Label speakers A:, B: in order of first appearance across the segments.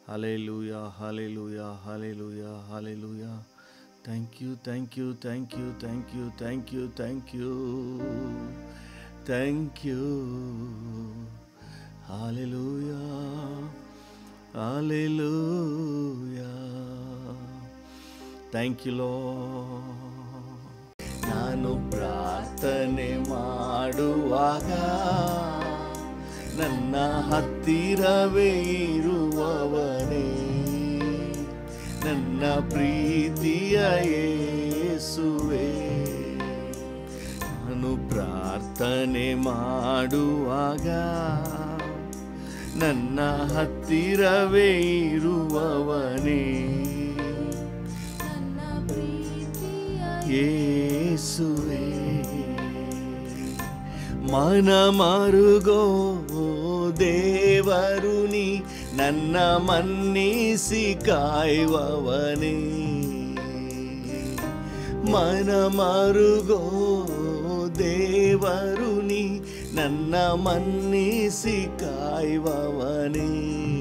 A: Hallelujah, hallelujah, hallelujah, hallelujah. Thank you, thank you, thank you, thank you, thank you, thank you. Thank you. Hallelujah. Hallelujah. Thank you, Lord. ನಾನು ಪ್ರಾರ್ಥನೆ ಮಾಡುವಾಗ ನನ್ನ ಹತ್ತಿರವೇ ಇರುವವನೇ ನನ್ನ ಪ್ರೀತಿಯ ಯೇಸುವೆ ನಾನು ಪ್ರಾರ್ಥನೆ ಮಾಡುವಾಗ ನನ್ನ ಹತ್ತಿರವೇ ಇರುವವನೇ
B: ನನ್ನ ಪ್ರೀತಿಯ
A: ಯೇಸುವೆ ಮನ ಮರುಗೋ ದೇವರು ನೀ ನನ್ನ ಮನ್ನಿಸಿ ಕಾಯುವವನೇ ಮನ ಮರುಗೋ ದೇವರು ನೀ ನನ್ನ ಮನ್ನಿಸಿ ಕಾಯುವವನೇ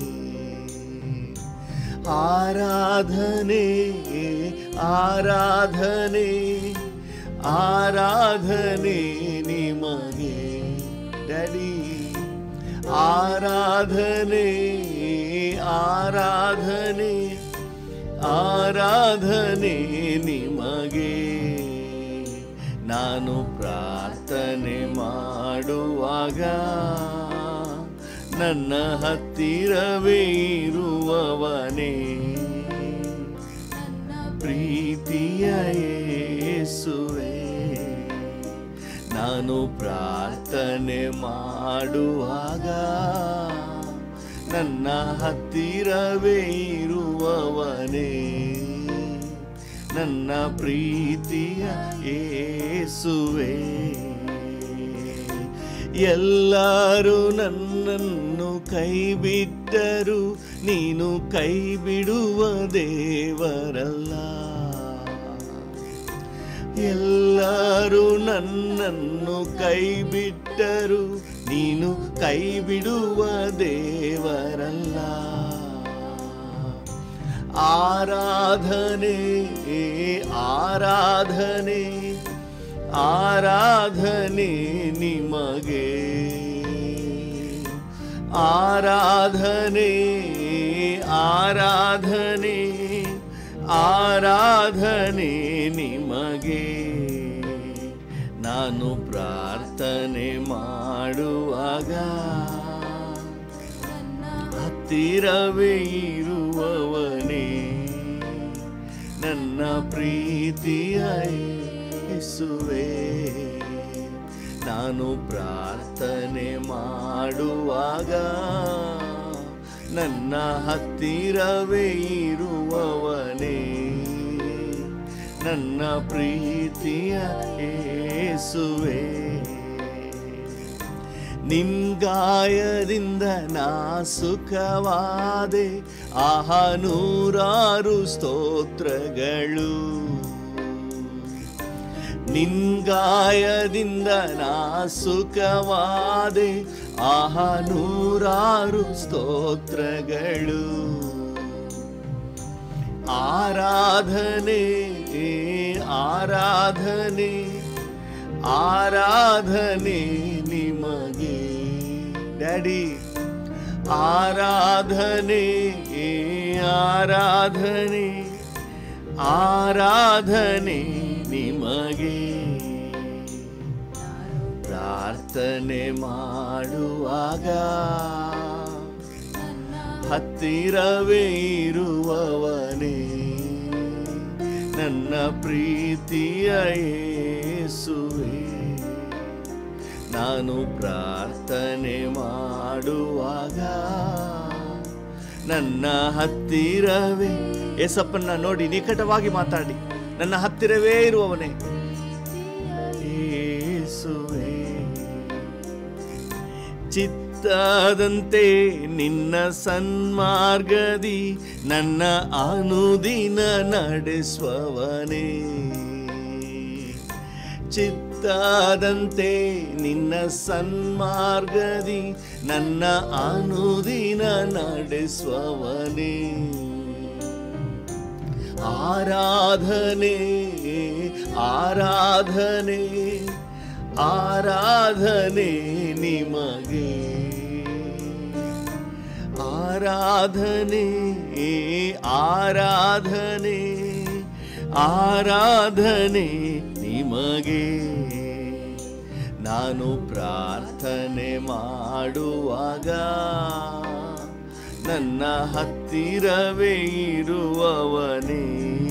A: ಆರಾಧನೆ ಆರಾಧನೆ ಆರಾಧನೆ ನಿಮಗೆ ಡ್ಯಾಡಿ ಆರಾಧನೆ ಆರಾಧನೆ ಆರಾಧನೆ ನಿಮಗೆ ನಾನು ಪ್ರಾರ್ಥನೆ ಮಾಡುವಾಗ ನನ್ನ ಹತ್ತಿರವೇ ಇರುವವನೇ
B: ನನ್ನ
A: ಪ್ರೀತಿಯ ಯೇಸುವೆ ನಾನು ಪ್ರಾರ್ಥನೆ ಮಾಡುವಾಗ ನನ್ನ ಹತ್ತಿರವೇ ಇರುವವನೇ ನನ್ನ ಪ್ರೀತಿಯ ಯೇಸುವೆ ಎಲ್ಲರೂ ನನ್ನನ್ನು ಕೈ ಬಿಟ್ಟರು ನೀನು ಕೈ ಬಿಡುವ ದೇವರಲ್ಲ ಎಲ್ಲರೂ ನನ್ನನ್ನು ಕೈ ಬಿಟ್ಟರು ನೀನು ಕೈ ಬಿಡುವ ದೇವರಲ್ಲ ಆರಾಧನೆ ಆರಾಧನೆ ಆರಾಧನೆ ನಿಮಗೆ ಆರಾಧನೆ ಆರಾಧನೆ ಆರಾಧನೆ ನಿಮಗೆ ನಾನು ಪ್ರಾರ್ಥನೆ ಮಾಡುವಾಗ
B: ನನ್ನ
A: ಹತ್ತಿರವೇ ಇರುವವನೇ ನನ್ನ ಪ್ರೀತಿಯ ಯೇಸುವೆ ನಾನು ಪ್ರಾರ್ಥನೆ ಮಾಡುವಾಗ ನನ್ನ ಹತ್ತಿರವೇ ಇರುವವನೇ ನನ್ನ ಪ್ರೀತಿಯ ಯೇಸುವೆ ನಿನ್ಗಾಯದಿಂದ ನಾ ಸುಖವಾದೆ ಆಹ ನೂರಾರು ಸ್ತೋತ್ರಗಳು ನಿನ್ಗಾಯದಿಂದ ನಾ ಸುಖವಾದೆ ಆಹ ನೂರಾರು ಸ್ತೋತ್ರಗಳು ಆರಾಧನೆ ಆರಾಧನೆ ಆರಾಧನೆ ನಿಮಗೆ ಡ್ಯಾಡಿ ಆರಾಧನೆ ಆರಾಧನೆ ಆರಾಧನೆ ನಿಮಗೆ ಪ್ರಾರ್ಥನೆ ಮಾಡುವಾಗ
B: ನನ್ನ
A: ಹತ್ತಿರವೇ ಇರುವವನೇ ನನ್ನ ಪ್ರೀತಿಯ ಯೇಸುವೆ ನಾನು ಪ್ರಾರ್ಥನೆ ಮಾಡುವಾಗ ನನ್ನ ಹತ್ತಿರವೇ ಏಸಪ್ಪನ್ನ ನೋಡಿ ನಿಕಟವಾಗಿ ಮಾತಾಡಿ ನನ್ನ ಹತ್ತಿರವೇ ಇರುವವನೇ ಯೇಸುವೆ ಚಿತ್ತದಂತೆ ನಿನ್ನ ಸನ್ಮಾರ್ಗದಿ ನನ್ನ ಅನುದಿನ ನಡೆಸುವವನೇ ಚಿತ್ತ ಚಿತ್ತದಂತೆ ನಿನ್ನ ಸನ್ಮಾರ್ಗದಿ ನನ್ನ ಅನುದಿನ ನಡೆಸುವವನೇ ಆರಾಧನೆ ಆರಾಧನೆ ಆರಾಧನೆ ನಿಮಗೆ ಆರಾಧನೆ ಆರಾಧನೆ ಆರಾಧನೆ ನಿಮಗೆ ನಾನು ಪ್ರಾರ್ಥನೆ ಮಾಡುವಾಗ ನನ್ನ ಹತ್ತಿರವೇ ಇರುವವನೇ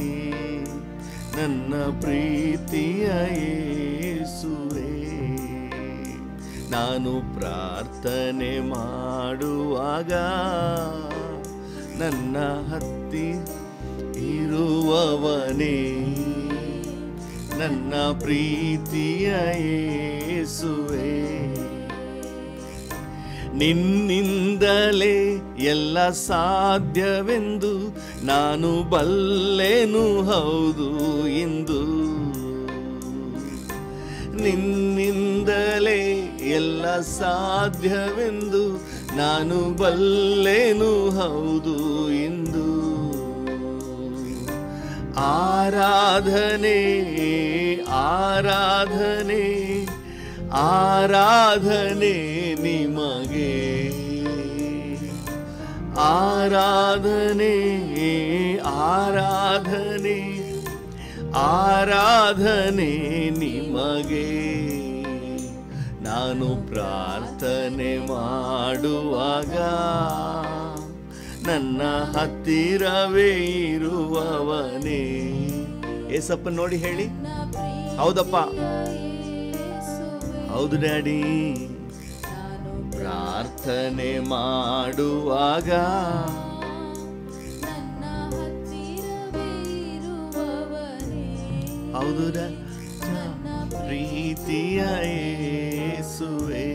A: ನನ್ನ ಪ್ರೀತಿಯ ಯೇಸುವೇ ನಾನು ಪ್ರಾರ್ಥನೆ ಮಾಡುವಾಗ ನನ್ನ ಹತ್ತಿ ಇರುವವನೇ ನನ್ನ ಪ್ರೀತಿಯ ಯೇಸುವೇ ನಿನ್ನಿಂದಲೇ ಎಲ್ಲ ಸಾಧ್ಯವೆಂದು ನಾನು ಬಲ್ಲೆನು ಹೌದು ಎಂದು ನಿನ್ನಿಂದಲೇ ಎಲ್ಲ ಸಾಧ್ಯವೆಂದು ನಾನು ಬಲ್ಲೆನು ಹೌದು ಎಂದು ಆರಾಧನೆ ಆರಾಧನೆ ಆರಾಧನೆ ನಿಮಗೆ ಆರಾಧನೆ ಆರಾಧನೆ ಆರಾಧನೆ ನಿಮಗೆ ನಾನು ಪ್ರಾರ್ಥನೆ ಮಾಡುವಾಗ ನನ್ನ ಹತ್ತಿರವೇ ಇರುವವನೇ ಏಸಪ್ಪ ನೋಡಿ ಹೇಳಿ ಹೌದಪ್ಪ ಹೌದು ಡ್ಯಾಡಿ ಪ್ರಾರ್ಥನೆ ಮಾಡುವಾಗ ಹೌದು ಡ- ಪ್ರೀತಿಯ ಯೇಸುವೇ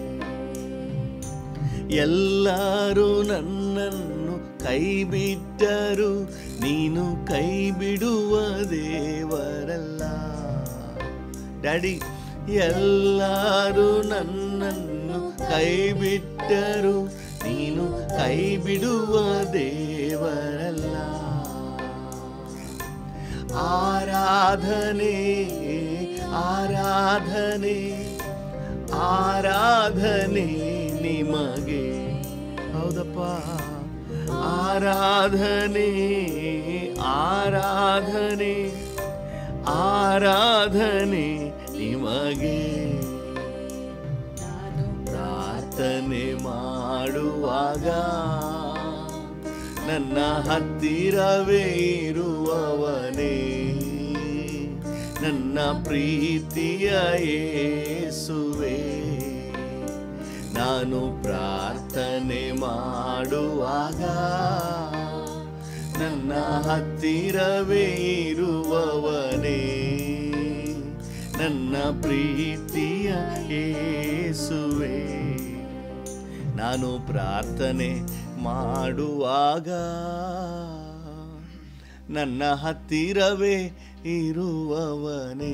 A: ಎಲ್ಲರೂ ನನ್ನನ್ನು ಕೈ ಬಿಟ್ಟರು ನೀನು ಕೈ ಬಿಡುವ ದೇವರಲ್ಲ ಡ್ಯಾಡಿ ಎಲ್ಲರೂ ನನ್ನನ್ನು ಕೈ ಬಿಟ್ಟರು ನೀನು ಕೈ ಬಿಡುವ ದೇವರಲ್ಲ ಆರಾಧನೆ ಆರಾಧನೆ ಆರಾಧನೆ ನಿಮಗೆ ಹೌದಪ್ಪ ಆರಾಧನೆ ಆರಾಧನೆ ಆರಾಧನೆ ನಿಮಗೆ ಪ್ರಾರ್ಥನೆ ಮಾಡುವಾಗ ನನ್ನ ಹತ್ತಿರವೇ ಇರುವವನೇ ನನ್ನ ಪ್ರೀತಿಯ ಯೇಸುವೆ ನಾನು ಪ್ರಾರ್ಥನೆ ಮಾಡುವಾಗ ನನ್ನ ಹತ್ತಿರವೇ ಇರುವವನೇ ನನ್ನ ಪ್ರೀತಿಯ ಯೇಸುವೆ ನಾನು ಪ್ರಾರ್ಥನೆ ಮಾಡುವಾಗ ನನ್ನ ಹತ್ತಿರವೇ ಇರುವವನೇ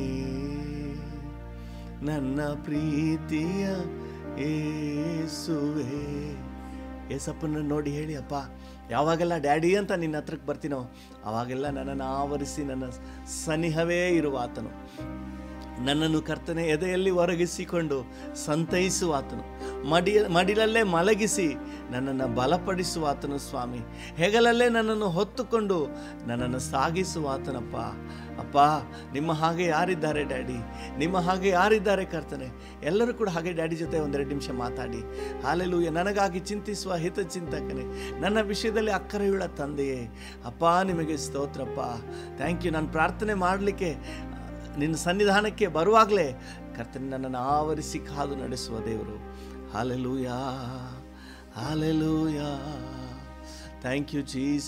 A: ನನ್ನ ಪ್ರೀತಿಯ ಏಸುವೆ ಏಸಪ್ಪನ ನೋಡಿ ಹೇಳಿ ಅಪ್ಪ ಯಾವಾಗೆಲ್ಲ ಡ್ಯಾಡಿ ಅಂತ ನಿನ್ನ ಹತ್ರಕ್ಕೆ ಬರ್ತೀನೋ ಅವಾಗೆಲ್ಲ ನನ್ನನ್ನು ಆವರಿಸಿ ನನ್ನ ಸನಿಹವೇ ಇರುವ ಆತನು ನನ್ನನ್ನು ಕರ್ತನೆ ಎದೆಯಲ್ಲಿ ಒರಗಿಸಿಕೊಂಡು ಸಂತೈಸುವ ಆತನು ಮಡಿ ಮಡಿಲಲ್ಲೇ ಮಲಗಿಸಿ ನನ್ನನ್ನು ಬಲಪಡಿಸುವ ಆತನು ಸ್ವಾಮಿ ಹೆಗಲಲ್ಲೇ ನನ್ನನ್ನು ಹೊತ್ತುಕೊಂಡು ನನ್ನನ್ನು ಸಾಗಿಸುವ ಆತನಪ್ಪ ಅಪ್ಪ ನಿಮ್ಮ ಹಾಗೆ ಯಾರಿದ್ದಾರೆ ಡ್ಯಾಡಿ ನಿಮ್ಮ ಹಾಗೆ ಯಾರಿದ್ದಾರೆ ಕರ್ತನೆ ಎಲ್ಲರೂ ಕೂಡ ಹಾಗೆ ಡ್ಯಾಡಿ ಜೊತೆ ಒಂದೆರಡು ನಿಮಿಷ ಮಾತಾಡಿ ಹಾಲೆಲೂಯ ನನಗಾಗಿ ಚಿಂತಿಸುವ ಹಿತಚಿಂತಕನೇ ನನ್ನ ವಿಷಯದಲ್ಲಿ ಅಕ್ಕರೆಯುಳ್ಳ ತಂದೆಯೇ ಅಪ್ಪ ನಿಮಗೆ ಸ್ತೋತ್ರಪ್ಪ ಥ್ಯಾಂಕ್ ಯು ನಾನು ಪ್ರಾರ್ಥನೆ ಮಾಡಲಿಕ್ಕೆ ನಿನ್ನ ಸನ್ನಿಧಾನಕ್ಕೆ ಬರುವಾಗಲೇ ಕರ್ತನೆ ನನ್ನನ್ನು ಆವರಿಸಿ ಕಾದು ನಡೆಸುವ ದೇವರು hallelujah hallelujah thank you Jesus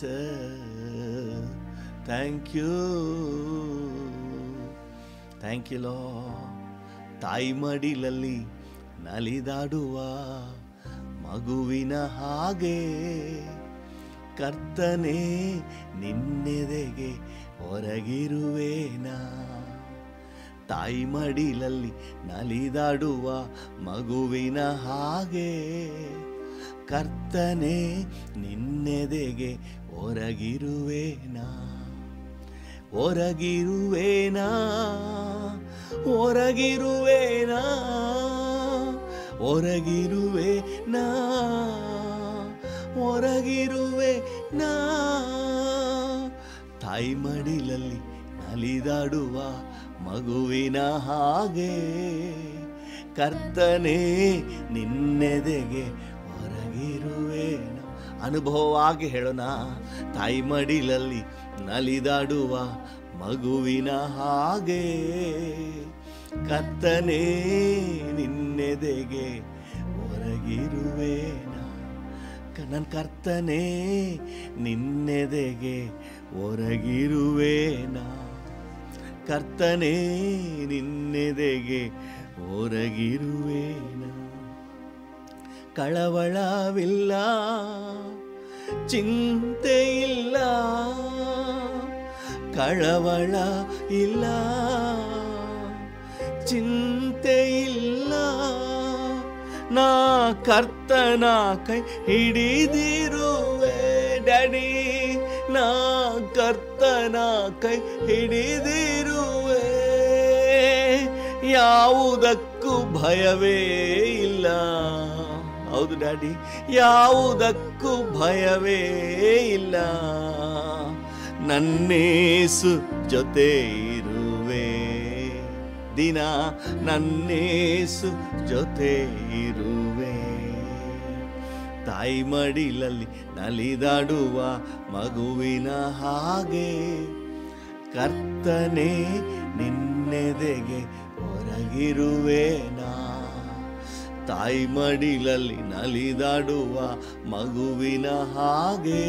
A: thank you thank you Lord ತಾಯಿ ಮಡಿಲಲ್ಲಿ ನಲಿದಾಡುವ ಮಗುವಿನ ಹಾಗೆ ಕರ್ತನೆ ನಿನ್ನೆದೆಗೆ ಹೊರಗಿರುವೇನಾ ತಾಯಿ ಮಡಿಲಲ್ಲಿ ನಲಿದಾಡುವ ಮಗುವಿನ ಹಾಗೆ ಕರ್ತನೆ ನಿನ್ನೆದೆಗೆ ಹೊರಗಿರುವೇನಾ ಹೊರಗಿರುವೇನಾ ಹೊರಗಿರುವೇನಾ ಹೊರಗಿರುವೇನಾ ಹೊರಗಿರುವೇನಾ ತಾಯಿ ಮಡಿಲಲ್ಲಿ ನಲಿದಾಡುವ ಮಗುವಿನ ಹಾಗೆ ಕರ್ತನೆ ನಿನ್ನೆದೆಗೆ ಹೊರಗಿರುವೇನ ಅನುಭವವಾಗಿ ಹೇಳೋಣ ತಾಯಿ ಮಡಿಲಲ್ಲಿ ನಲಿದಾಡುವ ಮಗುವಿನ ಹಾಗೆ ಕರ್ತನೆ ನಿನ್ನೆದೆಗೆ ಹೊರಗಿರುವೇನ ನನ್ನ ಕರ್ತನೆ ನಿನ್ನೆದೆಗೆ ಹೊರಗಿರುವೇನಾ ಕರ್ತನೆ ನಿನ್ನೆದೆಗೆ ಹೊರಗಿರುವೇನ ಕಳವಳವಿಲ್ಲ ಚಿಂತೆ ಇಲ್ಲ ಕಳವಳ ಇಲ್ಲ ಚಿಂತೆ ಇಲ್ಲ ನಾ ಕರ್ತನ ಕೈ ಹಿಡಿದಿರುವೆ ಡ್ಯಾಡಿ ನಾ ಕರ್ತನ ಕೈ ಹಿಡಿದಿರುವೆ ಯಾವುದಕ್ಕೂ ಭಯವೇ ಇಲ್ಲ ಹೌದು ಡ್ಯಾಡಿ ಯಾವುದಕ್ಕೂ ಭಯವೇ ಇಲ್ಲ ನನ್ನೇಸು ಜೊತೆ ಇರುವೆ ದಿನ ನನ್ನೇಸು ಜೊತೆ ಇರುವೆ ತಾಯಿ ಮಡಿಲಲ್ಲಿ ನಲಿದಾಡುವ ಮಗುವಿನ ಹಾಗೆ ಕರ್ತನೆ ನಿನ್ನೆದೆಗೆ ಹೊರಗಿರುವೇನಾ ತಾಯಿ ಮಡಿಲಲ್ಲಿ ನಲಿದಾಡುವ ಮಗುವಿನ ಹಾಗೆ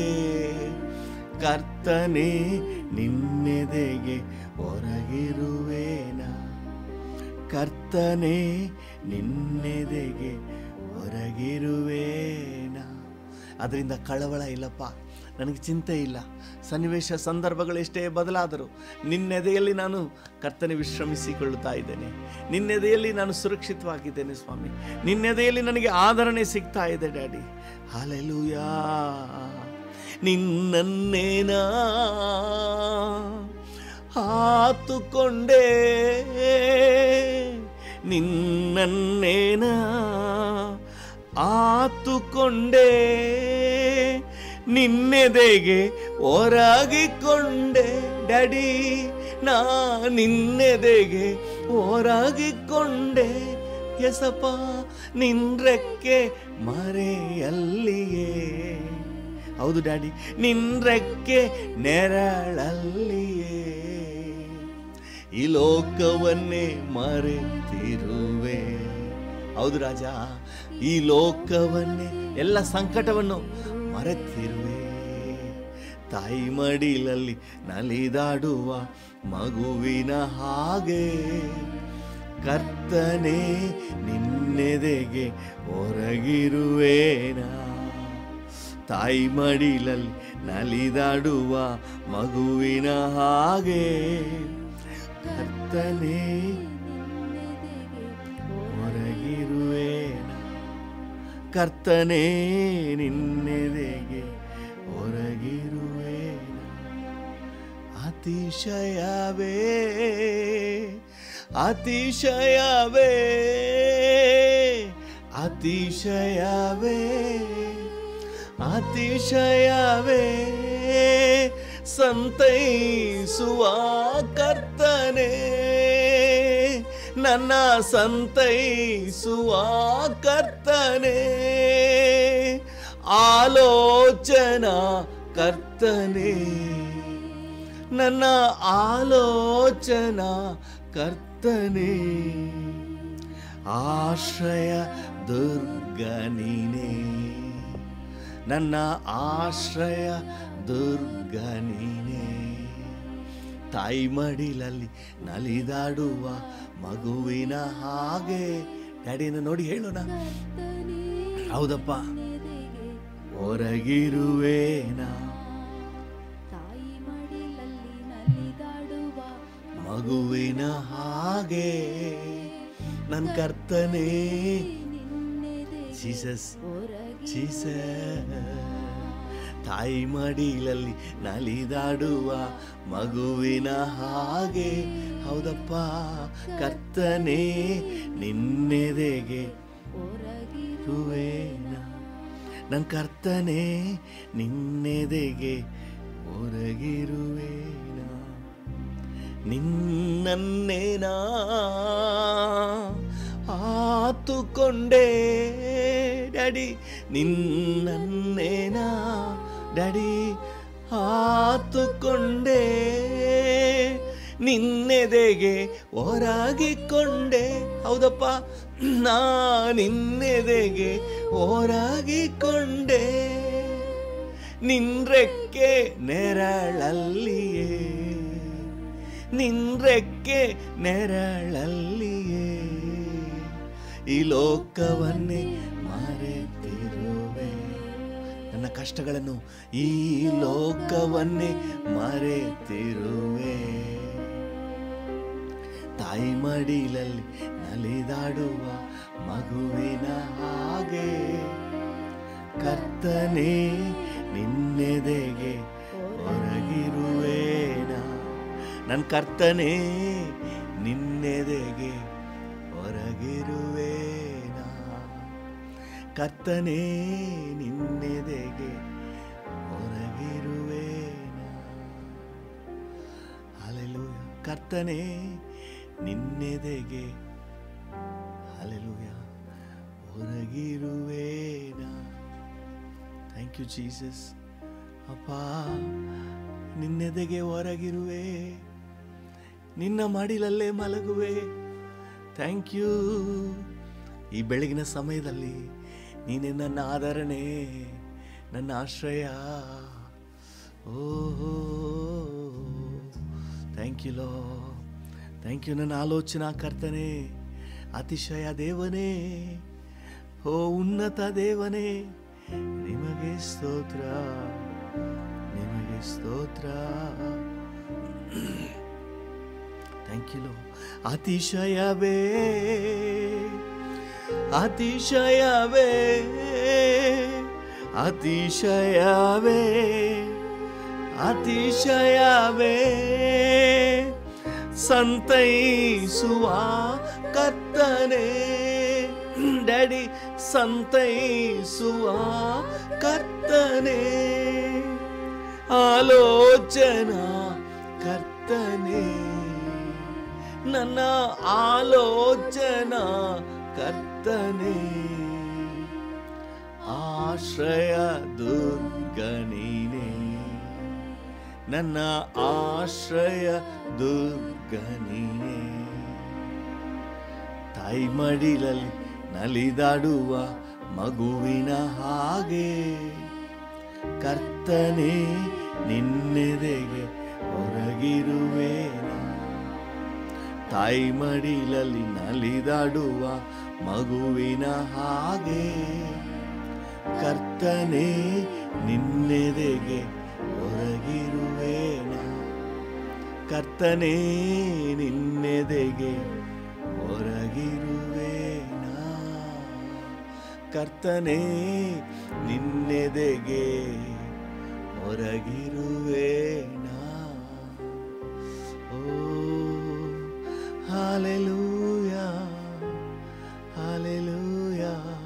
A: ಕರ್ತನೆ ನಿನ್ನೆದೆಗೆ ಹೊರಗಿರುವೇನಾ ಕರ್ತನೆ ನಿನ್ನೆದೆಗೆ ಹೊರಗಿರುವೇನಾ ಅದರಿಂದ ಕಳವಳ ಇಲ್ಲಪ್ಪ ನನಗೆ ಚಿಂತೆ ಇಲ್ಲ ಸನ್ನಿವೇಶ ಸಂದರ್ಭಗಳು ಎಷ್ಟೇ ಬದಲಾದರೂ ನಿನ್ನೆದೆಯಲ್ಲಿ ನಾನು ಕರ್ತನೆ ವಿಶ್ರಮಿಸಿಕೊಳ್ಳುತ್ತಾ ಇದ್ದೇನೆ ನಿನ್ನೆದೆಯಲ್ಲಿ ನಾನು ಸುರಕ್ಷಿತವಾಗಿದ್ದೇನೆ ಸ್ವಾಮಿ ನಿನ್ನೆದೆಯಲ್ಲಿ ನನಗೆ ಆದರಣೆ ಸಿಗ್ತಾ ಇದೆ ಡ್ಯಾಡಿ ಹಾಲೆಲೂಯಾ ನಿನ್ನನ್ನೇನಾ ಹಾತುಕೊಂಡೇ ನಿನ್ನನ್ನೇನ ಆತುಕೊಂಡೇ ನಿನ್ನೆದೆಗೆ ಹೊರಗಿಕೊಂಡೆ ಡ್ಯಾಡಿ ನಾ ನಿನ್ನೆದೆಗೆ ಹೊರಗಿಕೊಂಡೆ ಎಸಪ್ಪ ನಿನ್ರೆಕ್ಕೆ ಮರೆಯಲ್ಲಿಯೇ ಹೌದು ಡ್ಯಾಡಿ ನಿನ್ರೆಕ್ಕೆ ನೆರಳಲ್ಲಿಯೇ ಈ ಲೋಕವನ್ನೇ ಮರೆತಿರುವೆ ಹೌದು ರಾಜ ಈ ಲೋಕವನ್ನೇ ಎಲ್ಲ ಸಂಕಟವನ್ನು ಮರೆತಿರುವೆ ತಾಯಿ ಮಡಿಲಲ್ಲಿ ನಲಿದಾಡುವ ಮಗುವಿನ ಹಾಗೆ ಕರ್ತನೆ ನಿನ್ನೆದೆಗೆ ಹೊರಗಿರುವೇನಾ ತಾಯಿ ಮಡಿಲಲ್ಲಿ ನಲಿದಾಡುವ ಮಗುವಿನ ಹಾಗೆ ಕರ್ತನೆ ಹೊರಗಿರುವೇನ ಕರ್ತನೆ ನಿನ್ನೆದೆಗೆ ಹೊರಗಿರುವೇನ ಅತಿಶಯವೇ ಅತಿಶಯವೇ ಅತಿಶಯವೇ ಅತಿಶಯವೇ ಸಂತೈಸುವ ಕರ್ತನೆ ನನ್ನ ಸಂತೈಸುವ ಕರ್ತನೆ ಆಲೋಚನಾ ಕರ್ತನೆ ನನ್ನ ಆಲೋಚನಾ ಕರ್ತನೆ ಆಶ್ರಯ ದುರ್ಗ ನೀನೇ ನನ್ನ ಆಶ್ರಯ ದುರ್ಗ ನೀನೇ ತಾಯಿ ಮಡಿಲಲ್ಲಿ ನಲಿದಾಡುವ ಮಗುವಿನ ಹಾಗೆ ಡ್ಯಾಡಿನ ನೋಡಿ ಹೇಳೋಣ ಹೌದಪ್ಪ ಹೊರಗಿರುವೇನಾ
B: ತಾಯಿ ಮಡಿಲಲ್ಲಿ ನಲಿದಾಡುವ
A: ಮಗುವಿನ ಹಾಗೆ ನನ್ನ ಕರ್ತನೇ ಜೀಸಸ್ ಜೀಸ ತಾಯಿ ಮಡಿಲಲ್ಲಿ ನಲಿದಾಡುವ ಮಗುವಿನ ಹಾಗೆ ಹೌದಪ್ಪ ಕರ್ತನೇ ನಿನ್ನೆದೆಗೆ ಇರುವೇನ ನನ್ನ ಕರ್ತನೇ ನಿನ್ನೆದೆಗೆ ಹೊರಗಿರುವೇನ ನಿನ್ನನ್ನೇನಾ ಆತುಕೊಂಡೆ ಡ್ಯಾಡಿ ನಿನ್ನನ್ನೇನಾ ಡ್ಯಾಡಿ ಆತುಕೊಂಡೆ ನಿನ್ನೆದೆಗೆ ಹೊರಗಿಕೊಂಡೆ ಹೌದಪ್ಪ ನಾ ನಿನ್ನೆದೆಗೆ ಹೊರಗಿಕೊಂಡೆ ನಿನ್ರೆಕ್ಕೆ ನೆರಳಲ್ಲಿಯೇ ನಿನ್ರೆಕ್ಕೆ ನೆರಳಲ್ಲಿಯೇ ಈ ಲೋಕವನ್ನೇ ಮರೆತಿರುವೆ ನನ್ನ ಕಷ್ಟಗಳನ್ನು ಈ ಲೋಕವನ್ನೇ ಮರೆತಿರುವೆ ತಾಯಿ ಮಡಿಲಲ್ಲಿ ನಲಿದಾಡುವ ಮಗುವಿನ ಹಾಗೆ ಕರ್ತನೇ ನಿನ್ನೆದೆಗೆ ಹೊರಗಿರುವೇನ ನನ್ನ ಕರ್ತನೇ ನಿನ್ನೆದೆಗೆ ಹೊರಗಿರುವೇನ ಕರ್ತನೇ ನಿನ್ನೆದೆಗೆ ಹೊರಗಿರುವೇನ ಅಲೆಲೂಯ ಕರ್ತನೇ ನಿನ್ನೆದೆಗೆ ಅಲೆಲೂಯ ಹೊರಗಿರುವೇನ ಥ್ಯಾಂಕ್ ಯು ಜೀಸಸ್ ಅಪ್ಪ ನಿನ್ನೆದೆಗೆ ಹೊರಗಿರುವೆ ನಿನ್ನ ಮಡಿಲಲ್ಲೇ ಮಲಗುವೆ ಥ್ಯಾಂಕ್ ಯು ಈ ಬೆಳಗಿನ ಸಮಯದಲ್ಲಿ ನೀನೇ ನನ್ನ ಆಧರಣೆ ನನ್ನ ಆಶ್ರಯ ಓಹೋ thank you Lord thank you ನನ್ನ ಆಲೋಚನಾ ಕರ್ತನೆ ಅತಿಶಯ ದೇವನೇ ಓ ಉನ್ನತ ದೇವನೇ ನಿಮಗೆ ಸ್ತೋತ್ರ ನಿಮಗೆ ಸ್ತೋತ್ರ ಥ್ಯಾಂಕ್ ಯು ಲೋ ಅತಿಶಯವೇ ಅತಿಶಯವೇ ಅತಿಶಯವೇ ಅತಿಶಯವೇ ಸಂತೈಸುವ ಕರ್ತನೆ ಡ್ಯಾಡಿ ಸಂತೈಸುವ ಕರ್ತನೆ ಆಲೋಚನಾ ಕರ್ತನೆ ನನ್ನ ಆಲೋಚನಾ ಕರ್ತನೆ ಆಶ್ರಯ ದುರ್ಗನೀನೇ ನನ್ನ ಆಶ್ರಯ ದುರ್ಗನೀನೇ ತಾಯಿ ಮಡಿಲಲ್ಲಿ ನಲಿದಾಡುವ ಮಗುವಿನ ಹಾಗೆ ಕರ್ತನೆ ನಿನ್ನೆದೆಗೆ ಹೊರಗಿರುವೇನ ತಾಯಿ ಮಡಿಲಲ್ಲಿ ನಲಿದಾಡುವ ಮಗುವಿನ ಹಾಗೆ ಕರ್ತನೆ ನಿನ್ನೆದೆಗೆ ಹೊರಗಿರುವೇನ ಕರ್ತನೆ ನಿನ್ನೆದೆಗೆ ಹೊರಗಿರುವೇನ ಕರ್ತನೆ ನಿನ್ನೆದೆಗೆ ಹೊರಗಿರುವೇನ ಓ ಹಾಲೆಲೂಯ ಹಾಲೆಲೂಯ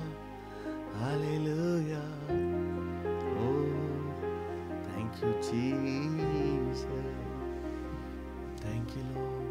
A: ಹಾಲೆಲೂಯ ಓ thank you Jesus thank you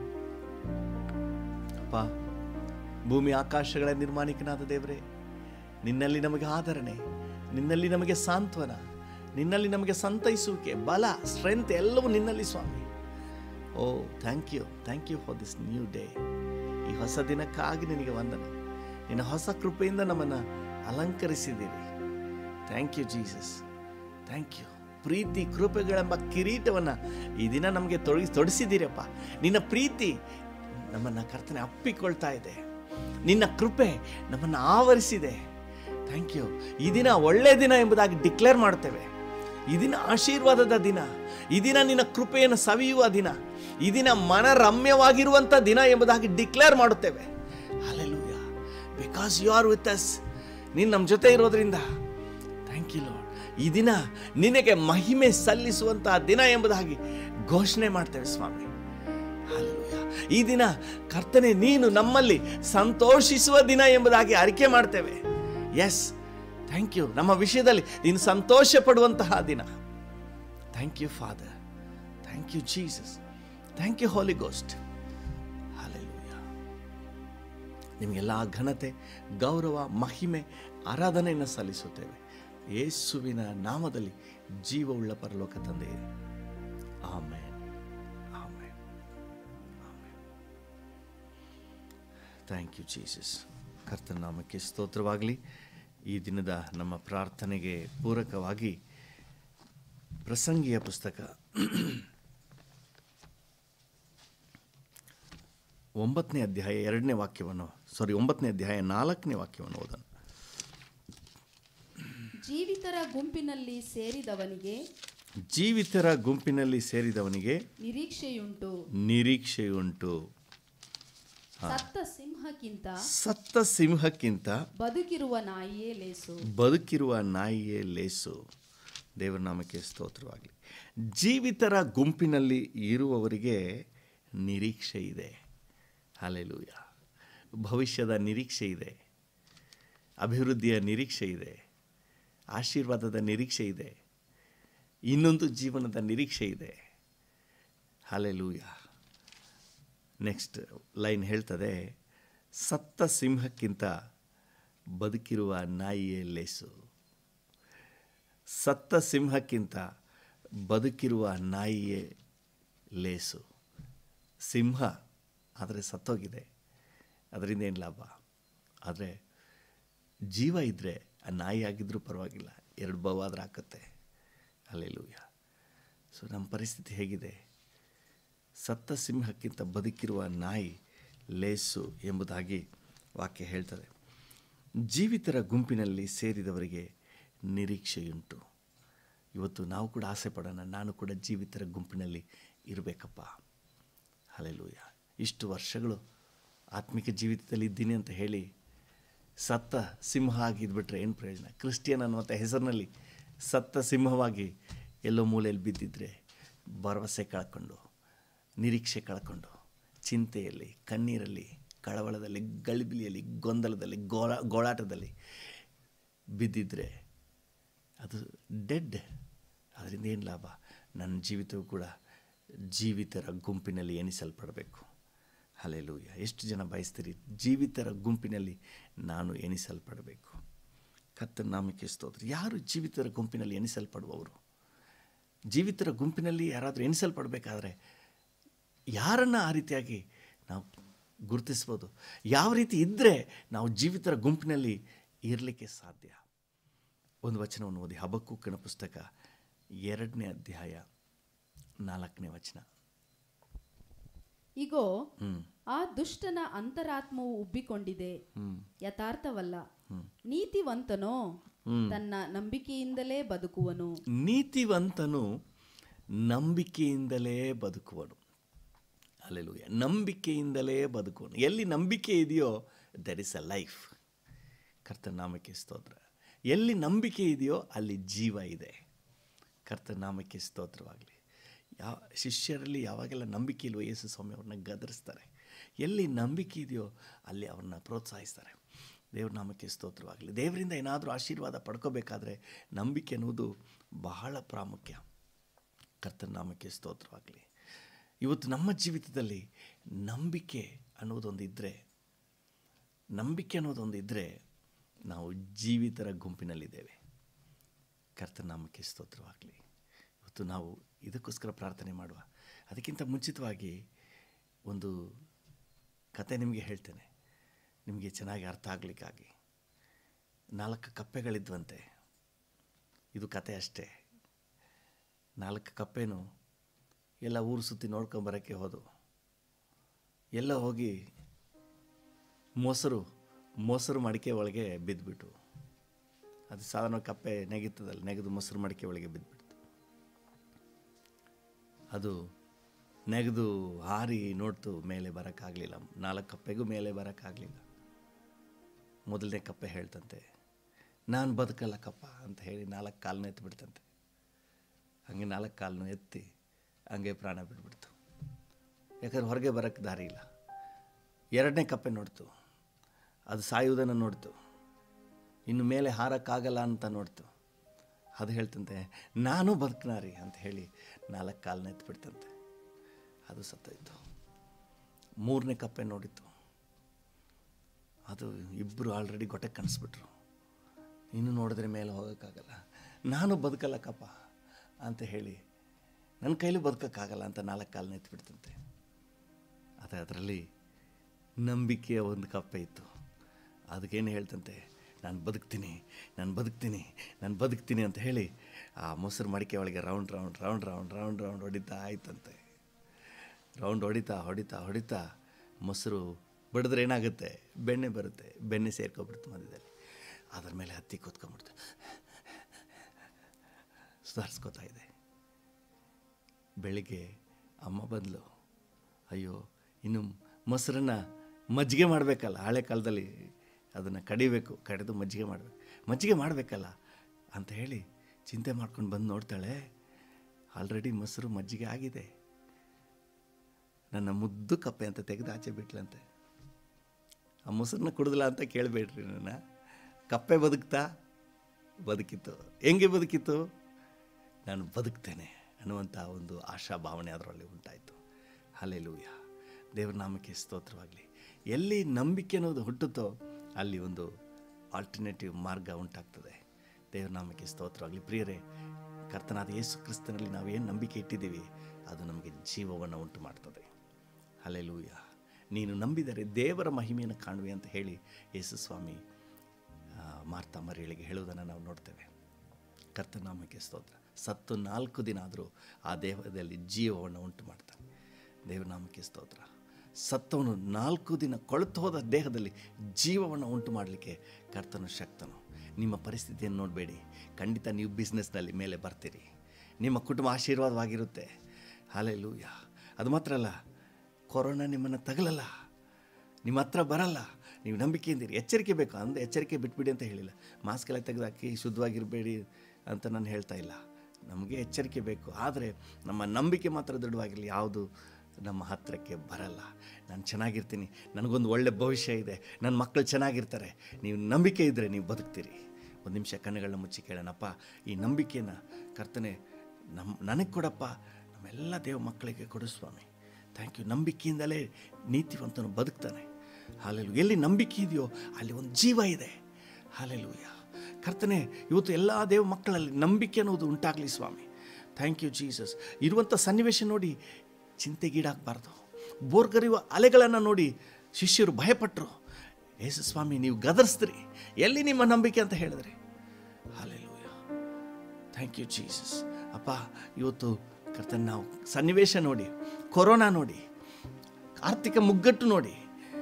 A: ಅಪ್ಪ ಭೂಮಿ ಆಕಾಶಗಳ ನಿರ್ಮಾಣಿಕನಾದ ದೇವರೇ ನಿನ್ನಲ್ಲಿ ನಮಗೆ ಆದರಣೆ ನಿನ್ನಲ್ಲಿ ನಮಗೆ ಸಾಂತ್ವನ ನಿನ್ನಲ್ಲಿ ನಮಗೆ ಸಂತೈಸುವಿಕೆ ಬಲ ಸ್ಟ್ರೆಂತ್ ಎಲ್ಲವೂ ನಿನ್ನಲ್ಲಿ ಸ್ವಾಮಿ ಓ thank you thank you for this new day ಈ ಹೊಸ ದಿನಕ್ಕಾಗಿ ನಿನಗೆ ವಂದನೆ ನಿನ್ನ ಹೊಸ ಕೃಪೆಯಿಂದ ನಮ್ಮನ್ನು ಅಲಂಕರಿಸಿದ್ದೀರಿ thank you Jesus thank you ಪ್ರೀತಿ ಕೃಪೆಗಳೆಂಬ ಕಿರೀಟವನ್ನು ಈ ದಿನ ನಮಗೆ ತೊಡಗಿ ತೊಡಿಸಿದ್ದೀರಪ್ಪ ನಿನ್ನ ಪ್ರೀತಿ ನಮ್ಮನ್ನು ಕರ್ತನೆ ಅಪ್ಪಿಕೊಳ್ತಾ ಇದೆ ನಿನ್ನ ಕೃಪೆ ನಮ್ಮನ್ನು ಆವರಿಸಿದೆ ಥ್ಯಾಂಕ್ ಯು ಈ ದಿನ ಒಳ್ಳೆಯ ದಿನ ಎಂಬುದಾಗಿ ಡಿಕ್ಲೇರ್ ಮಾಡ್ತೇವೆ ಈ ದಿನ ಆಶೀರ್ವಾದದ ದಿನ ಈ ದಿನ ನಿನ್ನ ಕೃಪೆಯನ್ನು ಸವಿಯುವ ದಿನ ಈ ದಿನ ಮನರಮ್ಯವಾಗಿರುವಂಥ ದಿನ ಎಂಬುದಾಗಿ ಡಿಕ್ಲೇರ್ ಮಾಡುತ್ತೇವೆ hallelujah because you are with us ನೀನು ನಮ್ಮ ಜೊತೆ ಇರೋದ್ರಿಂದ ಥ್ಯಾಂಕ್ ಯು ಲಾರ್ಡ್ ಈ ದಿನ ನಿನಗೆ ಮಹಿಮೆ ಸಲ್ಲಿಸುವಂತಹ ದಿನ ಎಂಬುದಾಗಿ ಘೋಷಣೆ ಮಾಡ್ತೇವೆ ಸ್ವಾಮಿ Hallelujah. ಈ ದಿನ ಕರ್ತನೆ ನೀನು ನಮ್ಮಲ್ಲಿ ಸಂತೋಷಿಸುವ ದಿನ ಎಂಬುದಾಗಿ ಅರಿಕೆ ಮಾಡ್ತೇವೆ ಎಸ್ ಥ್ಯಾಂಕ್ ಯು ನಮ್ಮ ವಿಷಯದಲ್ಲಿ ನೀನು ಸಂತೋಷ ಪಡುವಂತಹ ದಿನ thank you Father thank you Jesus thank you Holy Ghost hallelujah ನಿಮಗೆಲ್ಲ ಘನತೆ ಗೌರವ ಮಹಿಮೆ ಆರಾಧನೆಯನ್ನು ಸಲ್ಲಿಸುತ್ತೇವೆ ಯೇಸುವಿನ ನಾಮದಲ್ಲಿ ಜೀವವುಳ್ಳ ಪರಲೋಕ ತಂದೆ ಆಮೇಲೆ ಆಮೇಲೆ ಥ್ಯಾಂಕ್ ಯು ಜೀಸಸ್ ಕರ್ತನ ನಾಮಕ್ಕೆ ಸ್ತೋತ್ರವಾಗಲಿ ಈ ದಿನದ ನಮ್ಮ ಪ್ರಾರ್ಥನೆಗೆ ಪೂರಕವಾಗಿ ಪ್ರಸಂಗಿಯ ಪುಸ್ತಕ ಒಂಬತ್ತನೇ ಅಧ್ಯಾಯ ಎರಡನೇ ವಾಕ್ಯವನ್ನು ಸಾರಿ ಒಂಬತ್ತನೇ ಅಧ್ಯಾಯ ನಾಲ್ಕನೇ ವಾಕ್ಯವನ್ನು ಓದೋಣ
B: ಜೀವಿತರ ಗುಂಪಿನಲ್ಲಿ ಸೇರಿದವನಿಗೆ
A: ಜೀವಿತರ ಗುಂಪಿನಲ್ಲಿ ಸೇರಿದವನಿಗೆ
B: ನಿರೀಕ್ಷೆಯುಂಟು
A: ನಿರೀಕ್ಷೆಯುಂಟು
B: ಸತ್ತ ಸಿಂಹಕ್ಕಿಂತ
A: ಸತ್ತ ಸಿಂಹಕ್ಕಿಂತ
B: ಬದುಕಿರುವ ನಾಯಿಯೇ ಲೇಸು
A: ಬದುಕಿರುವ ನಾಯಿಯೇ ಲೇಸು ದೇವರ ನಾಮಕ್ಕೆ ಸ್ತೋತ್ರವಾಗಲಿ ಜೀವಿತರ ಗುಂಪಿನಲ್ಲಿ ಇರುವವರಿಗೆ ನಿರೀಕ್ಷೆ ಇದೆ ಹಾಲೆಲೂಯ ಭವಿಷ್ಯದ ನಿರೀಕ್ಷೆ ಇದೆ ಅಭಿವೃದ್ಧಿಯ ನಿರೀಕ್ಷೆ ಇದೆ ಆಶೀರ್ವಾದದ ನಿರೀಕ್ಷೆ ಇದೆ ಇನ್ನೊಂದು ಜೀವನದ ನಿರೀಕ್ಷೆ ಇದೆ ಹಾಲೆಲೂಯ ನೆಕ್ಸ್ಟ್ ಲೈನ್ ಹೇಳ್ತದೆ ಸತ್ತ ಸಿಂಹಕ್ಕಿಂತ ಬದುಕಿರುವ ನಾಯಿಯೇ ಲೇಸು ಸತ್ತ ಸಿಂಹಕ್ಕಿಂತ ಬದುಕಿರುವ ನಾಯಿಯೇ ಲೇಸು ಸಿಂಹ ಆದರೆ ಸತ್ತೋಗಿದೆ ಅದರಿಂದ ಏನು ಲಾಭ ಆದರೆ ಜೀವ ಇದ್ದರೆ ಆ ನಾಯಿ ಆಗಿದ್ರೂ ಪರವಾಗಿಲ್ಲ ಎರಡು ಬವಾದ್ರೆ ಹಾಕತ್ತೆ ಅಲ್ಲೆಲ್ಲೂಯ ಸೊ ನಮ್ಮ ಪರಿಸ್ಥಿತಿ ಹೇಗಿದೆ ಸತ್ತ ಸಿಂಹಕ್ಕಿಂತ ಬದುಕಿರುವ ನಾಯಿ ಲೇಸು ಎಂಬುದಾಗಿ ವಾಕ್ಯ ಹೇಳ್ತದೆ ಜೀವಿತರ ಗುಂಪಿನಲ್ಲಿ ಸೇರಿದವರಿಗೆ ನಿರೀಕ್ಷೆಯುಂಟು ಇವತ್ತು ನಾವು ಕೂಡ ಆಸೆ ಪಡೋಣ ನಾನು ಕೂಡ ಜೀವಿತರ ಗುಂಪಿನಲ್ಲಿ ಇರಬೇಕಪ್ಪ ಹಲೆಲೂಯ ಇಷ್ಟು ವರ್ಷಗಳು ಆತ್ಮಿಕ ಜೀವಿತದಲ್ಲಿ ಇದ್ದೀನಿ ಅಂತ ಹೇಳಿ ಸತ್ತ ಸಿಂಹ ಆಗಿದ್ಬಿಟ್ರೆ ಏನು ಪ್ರಯೋಜನ ಕ್ರಿಸ್ಟಿಯನ್ ಅನ್ನುವಂಥ ಹೆಸರಿನಲ್ಲಿ ಸತ್ತ ಸಿಂಹವಾಗಿ ಎಲ್ಲೋ ಮೂಲೆಯಲ್ಲಿ ಬಿದ್ದಿದ್ರೆ ಭರವಸೆ ಕಳ್ಕೊಂಡು ನಿರೀಕ್ಷೆ ಕಳ್ಕೊಂಡು ಚಿಂತೆಯಲ್ಲಿ ಕಣ್ಣೀರಲ್ಲಿ ಕಳವಳದಲ್ಲಿ ಗಲಿಬಿಲಿಯಲ್ಲಿ ಗೊಂದಲದಲ್ಲಿ ಗೋಳ ಗೋಳಾಟದಲ್ಲಿ ಬಿದ್ದಿದ್ರೆ ಅದು ಡೆಡ್ ಅದರಿಂದ ಏನು ಲಾಭ ನನ್ನ ಜೀವಿತವೂ ಕೂಡ ಜೀವಿತರ ಗುಂಪಿನಲ್ಲಿ ಎಣಿಸಲ್ಪಡಬೇಕು ಹಲೆಲೂಯ ಎಷ್ಟು ಜನ ಬಯಸ್ತೀರಿ ಜೀವಿತರ ಗುಂಪಿನಲ್ಲಿ ನಾನು ಎಣಿಸಲ್ಪಡಬೇಕು ಕತ್ತನ ನಾಮಕ್ಕೆ ಸ್ತೋತ್ರ ಯಾರು ಜೀವಿತರ ಗುಂಪಿನಲ್ಲಿ ಎಣಿಸಲ್ಪಡುವವರು ಜೀವಿತರ ಗುಂಪಿನಲ್ಲಿ ಯಾರಾದರೂ ಎಣಿಸಲ್ಪಡಬೇಕಾದ್ರೆ ಯಾರನ್ನು ಆ ರೀತಿಯಾಗಿ ನಾವು ಗುರುತಿಸ್ಬೋದು ಯಾವ ರೀತಿ ಇದ್ದರೆ ನಾವು ಜೀವಿತರ ಗುಂಪಿನಲ್ಲಿ ಇರಲಿಕ್ಕೆ ಸಾಧ್ಯ ಒಂದು ವಚನವನ್ನು ಓದಿ ಹಬಕ್ಕೂಕನ ಪುಸ್ತಕ ಎರಡನೇ ಅಧ್ಯಾಯ ನಾಲ್ಕನೇ ವಚನ
B: ಇಗೋ
A: ಹ್ಞೂ
B: ಆ ದುಷ್ಟನ ಅಂತರಾತ್ಮವು ಉಬ್ಬಿಕೊಂಡಿದೆ
A: ಹ್ಞೂ
B: ಯಥಾರ್ಥವಲ್ಲ ನೀತಿವಂತನೋ ತನ್ನ ನಂಬಿಕೆಯಿಂದಲೇ ಬದುಕುವನು
A: ನೀತಿವಂತನು ನಂಬಿಕೆಯಿಂದಲೇ ಬದುಕುವನು ಅಲ್ಲೆಲೂಯ ನಂಬಿಕೆಯಿಂದಲೇ ಬದುಕುವನು ಎಲ್ಲಿ ನಂಬಿಕೆ ಇದೆಯೋ ದರ್ ಇಸ್ ಅ ಲೈಫ್ ಕರ್ತನ ನಾಮಕ್ಕೆ ಸ್ತೋತ್ರ ಎಲ್ಲಿ ನಂಬಿಕೆ ಇದೆಯೋ ಅಲ್ಲಿ ಜೀವ ಇದೆ ಕರ್ತನ ನಾಮಕ್ಕೆ ಸ್ತೋತ್ರವಾಗಲಿ ಯಾವ ಶಿಷ್ಯರಲ್ಲಿ ಯಾವಾಗೆಲ್ಲ ನಂಬಿಕೆ ಇಲ್ವೋ ಯೇಸು ಸ್ವಾಮಿ ಅವ್ರನ್ನ ಗದರಿಸ್ತಾರೆ ಎಲ್ಲಿ ನಂಬಿಕೆ ಇದೆಯೋ ಅಲ್ಲಿ ಅವ್ರನ್ನ ಪ್ರೋತ್ಸಾಹಿಸ್ತಾರೆ ದೇವ್ರ ನಾಮಕ್ಕೆ ಸ್ತೋತ್ರವಾಗಲಿ ದೇವರಿಂದ ಏನಾದರೂ ಆಶೀರ್ವಾದ ಪಡ್ಕೋಬೇಕಾದ್ರೆ ನಂಬಿಕೆ ಅನ್ನೋದು ಬಹಳ ಪ್ರಾಮುಖ್ಯ ಕರ್ತನ ನಾಮಕ್ಕೆ ಸ್ತೋತ್ರವಾಗಲಿ ಇವತ್ತು ನಮ್ಮ ಜೀವಿತದಲ್ಲಿ ನಂಬಿಕೆ ಅನ್ನೋದೊಂದು ಇದ್ದರೆ ನಂಬಿಕೆ ಅನ್ನೋದೊಂದು ಇದ್ದರೆ ನಾವು ಜೀವಿತರ ಗುಂಪಿನಲ್ಲಿದ್ದೇವೆ ಕರ್ತನ ನಾಮಕ್ಕೆ ಸ್ತೋತ್ರವಾಗಲಿ ಇವತ್ತು ನಾವು ಇದಕ್ಕೋಸ್ಕರ ಪ್ರಾರ್ಥನೆ ಮಾಡುವ ಅದಕ್ಕಿಂತ ಮುಂಚಿತವಾಗಿ ಒಂದು ಕತೆ ನಿಮಗೆ ಹೇಳ್ತೇನೆ ನಿಮಗೆ ಚೆನ್ನಾಗಿ ಅರ್ಥ ಆಗಲಿಕ್ಕಾಗಿ ನಾಲ್ಕು ಕಪ್ಪೆಗಳಿದ್ವಂತೆ ಇದು ಕತೆ ಅಷ್ಟೇ ನಾಲ್ಕು ಕಪ್ಪೆನೂ ಎಲ್ಲ ಊರು ಸುತ್ತಿ ನೋಡ್ಕೊಂಬರೋಕ್ಕೆ ಹೋದವು ಎಲ್ಲ ಹೋಗಿ ಮೊಸರು ಮೊಸರು ಮಡಿಕೆ ಒಳಗೆ ಬಿದ್ದುಬಿಟ್ಟು ಅದು ಸಾಧಾರಣ ಕಪ್ಪೆ ನೆಗಿತದಲ್ಲ ನೆಗೆದು ಮೊಸರು ಮಡಿಕೆ ಒಳಗೆ ಬಿದ್ದುಬಿಡ್ತು ಅದು ನೆಗೆದು ಹಾರಿ ನೋಡ್ತು ಮೇಲೆ ಬರೋಕ್ಕಾಗಲಿಲ್ಲ ನಾಲ್ಕು ಕಪ್ಪೆಗೂ ಮೇಲೆ ಬರೋಕ್ಕಾಗಲಿಲ್ಲ ಮೊದಲನೇ ಕಪ್ಪೆ ಹೇಳ್ತಂತೆ ನಾನು ಬದುಕಲ್ಲ ಕಪ್ಪ ಅಂತ ಹೇಳಿ ನಾಲ್ಕು ಕಾಲನ್ನ ಎತ್ತಿ ಬಿಡ್ತಂತೆ ಹಂಗೆ ನಾಲ್ಕು ಕಾಲನ್ನು ಎತ್ತಿ ಹಂಗೆ ಪ್ರಾಣ ಬಿಟ್ಬಿಡ್ತು ಯಾಕಂದ್ರೆ ಹೊರಗೆ ಬರೋಕ್ಕೆ ದಾರಿ ಇಲ್ಲ ಎರಡನೇ ಕಪ್ಪೆ ನೋಡ್ತು ಅದು ಸಾಯುವುದನ್ನು ನೋಡ್ತು ಇನ್ನು ಮೇಲೆ ಹಾರಕ್ಕಾಗಲ್ಲ ಅಂತ ನೋಡ್ತು ಅದು ಹೇಳ್ತಂತೆ ನಾನು ಬದುಕನಾರಿ ಅಂತ ಹೇಳಿ ನಾಲ್ಕು ಕಾಲನ್ನ ಎತ್ಬಿಡ್ತಂತೆ ಅದು ಸತ್ತೋಯ್ತು ಮೂರನೇ ಕಪ್ಪೆ ನೋಡಿತ್ತು ಅದು ಇಬ್ಬರು ಆಲ್ರೆಡಿ ಗೊಟ್ಟೆ ಕಾಣಿಸ್ಬಿಟ್ರು ಇನ್ನು ನೋಡಿದ್ರೆ ಮೇಲೆ ಹೋಗೋಕ್ಕಾಗಲ್ಲ ನಾನು ಬದುಕಲ್ಲ ಕಪ್ಪ ಅಂತ ಹೇಳಿ ನನ್ನ ಕೈಲೂ ಬದುಕೋಕ್ಕಾಗಲ್ಲ ಅಂತ ನಾಲ್ಕು ಕಾಲನ್ನ ಎತ್ಬಿಡ್ತಂತೆ ಆದರೆ ಅದರಲ್ಲಿ ನಂಬಿಕೆಯ ಒಂದು ಕಪ್ಪೆ ಇತ್ತು ಅದಕ್ಕೇನು ಹೇಳ್ತಂತೆ ನಾನು ಬದುಕ್ತೀನಿ ನಾನು ಬದುಕ್ತೀನಿ ನಾನು ಬದುಕ್ತೀನಿ ಅಂತ ಹೇಳಿ ಆ ಮೊಸರು ಮಡಿಕೆ ಒಳಗೆ round round round round round round ಹೊಡಿತಾ ಆಯ್ತಂತೆ ರೌಂಡ್ ಹೊಡಿತಾ ಹೊಡಿತಾ ಹೊಡಿತಾ ಮೊಸರು ಬಡಿದ್ರೆ ಏನಾಗುತ್ತೆ ಬೆಣ್ಣೆ ಬರುತ್ತೆ ಬೆಣ್ಣೆ ಸೇರ್ಕೊಬಿಡ್ತು ಮಧ್ಯದಲ್ಲಿ ಅದ್ರ ಮೇಲೆ ಹತ್ತಿ ಕೂತ್ಕೊಂಡ್ಬಿಡ್ತು ಸುಧಾರಿಸ್ಕೋತಾ ಇದೆ ಬೆಳಿಗ್ಗೆ ಅಮ್ಮ ಬಂದಳು ಅಯ್ಯೋ ಇನ್ನು ಮೊಸರನ್ನ ಮಜ್ಜಿಗೆ ಮಾಡಬೇಕಲ್ಲ ಹಳೆ ಕಾಲದಲ್ಲಿ ಅದನ್ನು ಕಡಿಬೇಕು ಕಡಿದು ಮಜ್ಜಿಗೆ ಮಾಡಬೇಕು ಮಜ್ಜಿಗೆ ಮಾಡಬೇಕಲ್ಲ ಅಂತ ಹೇಳಿ ಚಿಂತೆ ಮಾಡ್ಕೊಂಡು ಬಂದು ನೋಡ್ತಾಳೆ ಆಲ್ರೆಡಿ ಮೊಸರು ಮಜ್ಜಿಗೆ ಆಗಿದೆ ನನ್ನ ಮುದ್ದು ಕಪ್ಪೆ ಅಂತ ತೆಗೆದು ಆಚೆ ಬಿಟ್ಲಂತೆ ಆ ಮೊಸರನ್ನ ಕುಡಿದ್ಲ ಅಂತ ಕೇಳಬೇಡ್ರಿ ನನ್ನ ಕಪ್ಪೆ ಬದುಕ್ತಾ ಬದುಕಿತ್ತು ಹೆಂಗೆ ಬದುಕಿತ್ತು ನಾನು ಬದುಕ್ತೇನೆ ಅನ್ನುವಂಥ ಒಂದು ಆಶಾ ಭಾವನೆ ಅದರಲ್ಲಿ ಉಂಟಾಯಿತು ಹಲೆಲೂಯ ದೇವರ ನಾಮಕ್ಕೆ ಸ್ತೋತ್ರವಾಗಲಿ ಎಲ್ಲಿ ನಂಬಿಕೆ ಅನ್ನೋದು ಹುಟ್ಟುತ್ತೋ ಅಲ್ಲಿ ಒಂದು ಆಲ್ಟರ್ನೇಟಿವ್ ಮಾರ್ಗ ಉಂಟಾಗ್ತದೆ ದೇವರ ನಾಮಕ್ಕೆ ಸ್ತೋತ್ರವಾಗಲಿ ಪ್ರಿಯರೇ ಕರ್ತನಾದ ಯೇಸು ಕ್ರಿಸ್ತನಲ್ಲಿ ನಾವೇನು ನಂಬಿಕೆ ಇಟ್ಟಿದ್ದೀವಿ ಅದು ನಮಗೆ ಜೀವವನ್ನು ಉಂಟು ಮಾಡ್ತದೆ ಹಲೆಲೂಯ ನೀನು ನಂಬಿದರೆ ದೇವರ ಮಹಿಮೆಯನ್ನು ಕಾಣುವೆ ಅಂತ ಹೇಳಿ ಯೇಸು ಸ್ವಾಮಿ ಆ, ಮಾರ್ತಾ ಮರಿಯಳಿಗೆ ಹೇಳುವುದನ್ನು ನಾವು ನೋಡ್ತೇವೆ ಕರ್ತನಾಮಕ್ಕೆ ಸ್ತೋತ್ರ ಸತ್ತು ನಾಲ್ಕು ದಿನ ಆದರೂ ಆ ದೇಹದಲ್ಲಿ ಜೀವವನ್ನು ಉಂಟು ಮಾಡ್ತಾನೆ ದೇವನಾಮಕ್ಕೆ ಸ್ತೋತ್ರ ಸತ್ತವನು ನಾಲ್ಕು ದಿನ ಕೊಳೆತು ಹೋದ ದೇಹದಲ್ಲಿ ಜೀವವನ್ನು ಉಂಟು ಮಾಡಲಿಕ್ಕೆ ಕರ್ತನು ಶಕ್ತನು ನಿಮ್ಮ ಪರಿಸ್ಥಿತಿಯನ್ನು ನೋಡಬೇಡಿ ಖಂಡಿತ ನೀವು ಬಿಸ್ನೆಸ್ನಲ್ಲಿ ಮೇಲೆ ಬರ್ತೀರಿ ನಿಮ್ಮ ಕುಟುಂಬ ಆಶೀರ್ವಾದವಾಗಿರುತ್ತೆ ಹಾಲೆಲೂಯ ಅದು ಮಾತ್ರ ಅಲ್ಲ ಕೊರೋನಾ ನಿಮ್ಮನ್ನು ತಗಲಲ್ಲ ನಿಮ್ಮ ಹತ್ರ ಬರಲ್ಲ ನೀವು ನಂಬಿಕೆಯಿಂದಿರಿ ಎಚ್ಚರಿಕೆ ಬೇಕು ಅಂದರೆ ಎಚ್ಚರಿಕೆ ಬಿಟ್ಬಿಡಿ ಅಂತ ಹೇಳಿಲ್ಲ ಮಾಸ್ಕ್ ಎಲ್ಲ ತೆಗೆದಾಕಿ ಶುದ್ಧವಾಗಿರಬೇಡಿ ಅಂತ ನಾನು ಹೇಳ್ತಾ ಇಲ್ಲ ನಮಗೆ ಎಚ್ಚರಿಕೆ ಬೇಕು ಆದರೆ ನಮ್ಮ ನಂಬಿಕೆ ಮಾತ್ರ ದೃಢವಾಗಿರಲಿ ಯಾವುದು ನಮ್ಮ ಹತ್ತಿರಕ್ಕೆ ಬರಲ್ಲ ನಾನು ಚೆನ್ನಾಗಿರ್ತೀನಿ ನನಗೊಂದು ಒಳ್ಳೆ ಭವಿಷ್ಯ ಇದೆ ನನ್ನ ಮಕ್ಕಳು ಚೆನ್ನಾಗಿರ್ತಾರೆ ನೀವು ನಂಬಿಕೆ ಇದ್ದರೆ ನೀವು ಬದುಕ್ತೀರಿ ಒಂದು ನಿಮಿಷ ಕಣ್ಣುಗಳನ್ನ ಮುಚ್ಚಿ ಕೇಳೋಣಪ್ಪ ಈ ನಂಬಿಕೆನ ಕರ್ತನೆ ನಮ್ಮ ನನಗೆ ಕೊಡಪ್ಪ ನಮ್ಮೆಲ್ಲ ದೇವ ಮಕ್ಕಳಿಗೆ ಕೊಡು ಸ್ವಾಮಿ ಥ್ಯಾಂಕ್ ಯು ನಂಬಿಕೆಯಿಂದಲೇ ನೀತಿವಂತನು ಬದುಕ್ತಾನೆ ಹಾಲೆಲು ಎಲ್ಲಿ ನಂಬಿಕೆ ಇದೆಯೋ ಅಲ್ಲಿ ಒಂದು ಜೀವ ಇದೆ ಹಾಲೆಲೂಯ ಕರ್ತನೆ ಇವತ್ತು ಎಲ್ಲ ದೇವ ಮಕ್ಕಳಲ್ಲಿ ನಂಬಿಕೆ ಅನ್ನೋದು ಉಂಟಾಗಲಿ ಸ್ವಾಮಿ ಥ್ಯಾಂಕ್ ಯು ಜೀಸಸ್ ಇರುವಂಥ ಸನ್ನಿವೇಶ ನೋಡಿ ಚಿಂತೆಗೀಡಾಗಬಾರ್ದು ಬೋರ್ಗರಿಯುವ ಅಲೆಗಳನ್ನು ನೋಡಿ ಶಿಷ್ಯರು ಭಯಪಟ್ಟರು ಯೇಸು ಸ್ವಾಮಿ ನೀವು ಗದರ್ಸ್ದ್ರಿ ಎಲ್ಲಿ ನಿಮ್ಮ ನಂಬಿಕೆ ಅಂತ ಹೇಳಿದ್ರಿ ಹಾಲೆಲೂಯ ಥ್ಯಾಂಕ್ ಯು ಜೀಸಸ್ ಅಪ್ಪ ಇವತ್ತು ಕರ್ತನ್ ನಾವು ಸನ್ನಿವೇಶ ನೋಡಿ ಕೊರೋನಾ ನೋಡಿ ಆರ್ಥಿಕ ಮುಗ್ಗಟ್ಟು ನೋಡಿ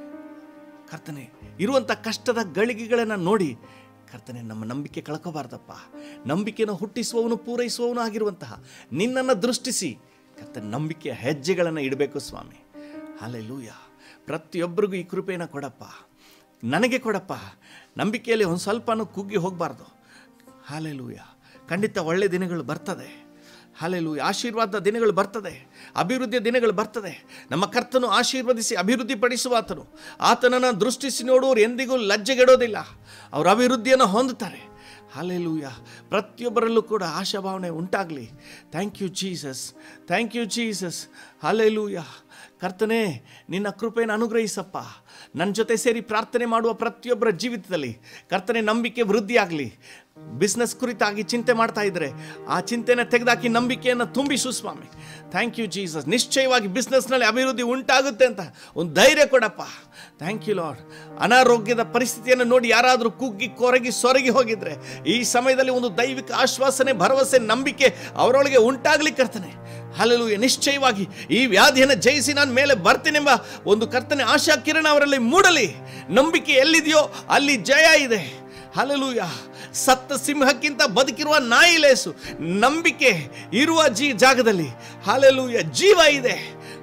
A: ಕರ್ತನೆ ಇರುವಂಥ ಕಷ್ಟದ ಗಳಿಗೆಗಳನ್ನು ನೋಡಿ ಕರ್ತನೆ ನಮ್ಮ ನಂಬಿಕೆ ಕಳ್ಕೋಬಾರ್ದಪ್ಪ ನಂಬಿಕೆಯನ್ನು ಹುಟ್ಟಿಸುವವನು ಪೂರೈಸುವವನು ಆಗಿರುವಂತಹ ನಿನ್ನನ್ನು ದೃಷ್ಟಿಸಿ ಕರ್ತನೆ ನಂಬಿಕೆಯ ಹೆಜ್ಜೆಗಳನ್ನು ಇಡಬೇಕು ಸ್ವಾಮಿ ಹಾಲೆಲೂಯ ಪ್ರತಿಯೊಬ್ಬರಿಗೂ ಈ ಕೃಪೆಯನ್ನು ಕೊಡಪ್ಪ ನನಗೆ ಕೊಡಪ್ಪ ನಂಬಿಕೆಯಲ್ಲಿ ಒಂದು ಸ್ವಲ್ಪನೂ ಕುಗ್ಗಿ ಹೋಗಬಾರ್ದು ಹಾಲೆಲೂಯ ಖಂಡಿತ ಒಳ್ಳೆ ದಿನಗಳು ಬರ್ತದೆ ಹಾಲೆಲು ಆಶೀರ್ವಾದ ದಿನಗಳು ಬರ್ತದೆ ಅಭಿವೃದ್ಧಿಯ ದಿನಗಳು ಬರ್ತದೆ ನಮ್ಮ ಕರ್ತನು ಆಶೀರ್ವದಿಸಿ ಅಭಿವೃದ್ಧಿ ಪಡಿಸುವ ಆತನು ಆತನನ್ನು ದೃಷ್ಟಿಸಿ ನೋಡುವವರು ಎಂದಿಗೂ ಲಜ್ಜೆಗೆಡೋದಿಲ್ಲ ಅವರು ಅಭಿವೃದ್ಧಿಯನ್ನು ಹೊಂದುತ್ತಾರೆ ಹಾಲೆಲೂಯ ಪ್ರತಿಯೊಬ್ಬರಲ್ಲೂ ಕೂಡ ಆಶಾಭಾವನೆ ಉಂಟಾಗಲಿ thank you Jesus thank you Jesus hallelujah ಕರ್ತನೇ ನಿನ್ನ ಕೃಪೆಯನ್ನು ಅನುಗ್ರಹಿಸಪ್ಪ ನನ್ನ ಜೊತೆ ಸೇರಿ ಪ್ರಾರ್ಥನೆ ಮಾಡುವ ಪ್ರತಿಯೊಬ್ಬರ ಜೀವಿತದಲ್ಲಿ ಕರ್ತನೆ ನಂಬಿಕೆ ವೃದ್ಧಿಯಾಗಲಿ ಬಿಸ್ನೆಸ್ ಕುರಿತಾಗಿ ಚಿಂತೆ ಮಾಡ್ತಾ ಇದ್ದರೆ ಆ ಚಿಂತೆನ ತೆಗೆದಾಕಿ ನಂಬಿಕೆಯನ್ನು ತುಂಬಿಸು ಸ್ವಾಮಿ ಥ್ಯಾಂಕ್ ಯು ಜೀಸಸ್ ನಿಶ್ಚಯವಾಗಿ ಬಿಸ್ನೆಸ್ನಲ್ಲಿ ಅಭಿವೃದ್ಧಿ ಉಂಟಾಗುತ್ತೆ ಅಂತ ಒಂದು ಧೈರ್ಯ ಕೊಡಪ್ಪ ಥ್ಯಾಂಕ್ ಯು ಲಾರ್ಡ್ ಅನಾರೋಗ್ಯದ ಪರಿಸ್ಥಿತಿಯನ್ನು ನೋಡಿ ಯಾರಾದರೂ ಕುಗ್ಗಿ ಕೊರಗಿ ಸೊರಗಿ ಹೋಗಿದ್ರೆ ಈ ಸಮಯದಲ್ಲಿ ಒಂದು ದೈವಿಕ ಆಶ್ವಾಸನೆ ಭರವಸೆ ನಂಬಿಕೆ ಅವರೊಳಗೆ ಉಂಟಾಗಲಿ ಕರ್ತನೆ ಹಲಲು ನಿಶ್ಚಯವಾಗಿ ಈ ವ್ಯಾಧಿಯನ್ನು ಜಯಿಸಿ ನಾನು ಮೇಲೆ ಬರ್ತೀನೆಂಬ ಒಂದು ಕರ್ತನೆ ಆಶಾ ಕಿರಣ ಅವರಲ್ಲಿ ಮೂಡಲಿ ನಂಬಿಕೆ ಎಲ್ಲಿದೆಯೋ ಅಲ್ಲಿ ಜಯ ಇದೆ ಹಲಲೂಯ ಸತ್ತ ಸಿಂಹಕ್ಕಿಂತ ಬದುಕಿರುವ ನಾಯಿ ಲೇಸು ನಂಬಿಕೆ ಇರುವ ಜೀ ಜಾಗದಲ್ಲಿ ಹಲಲೂಯ ಜೀವ ಇದೆ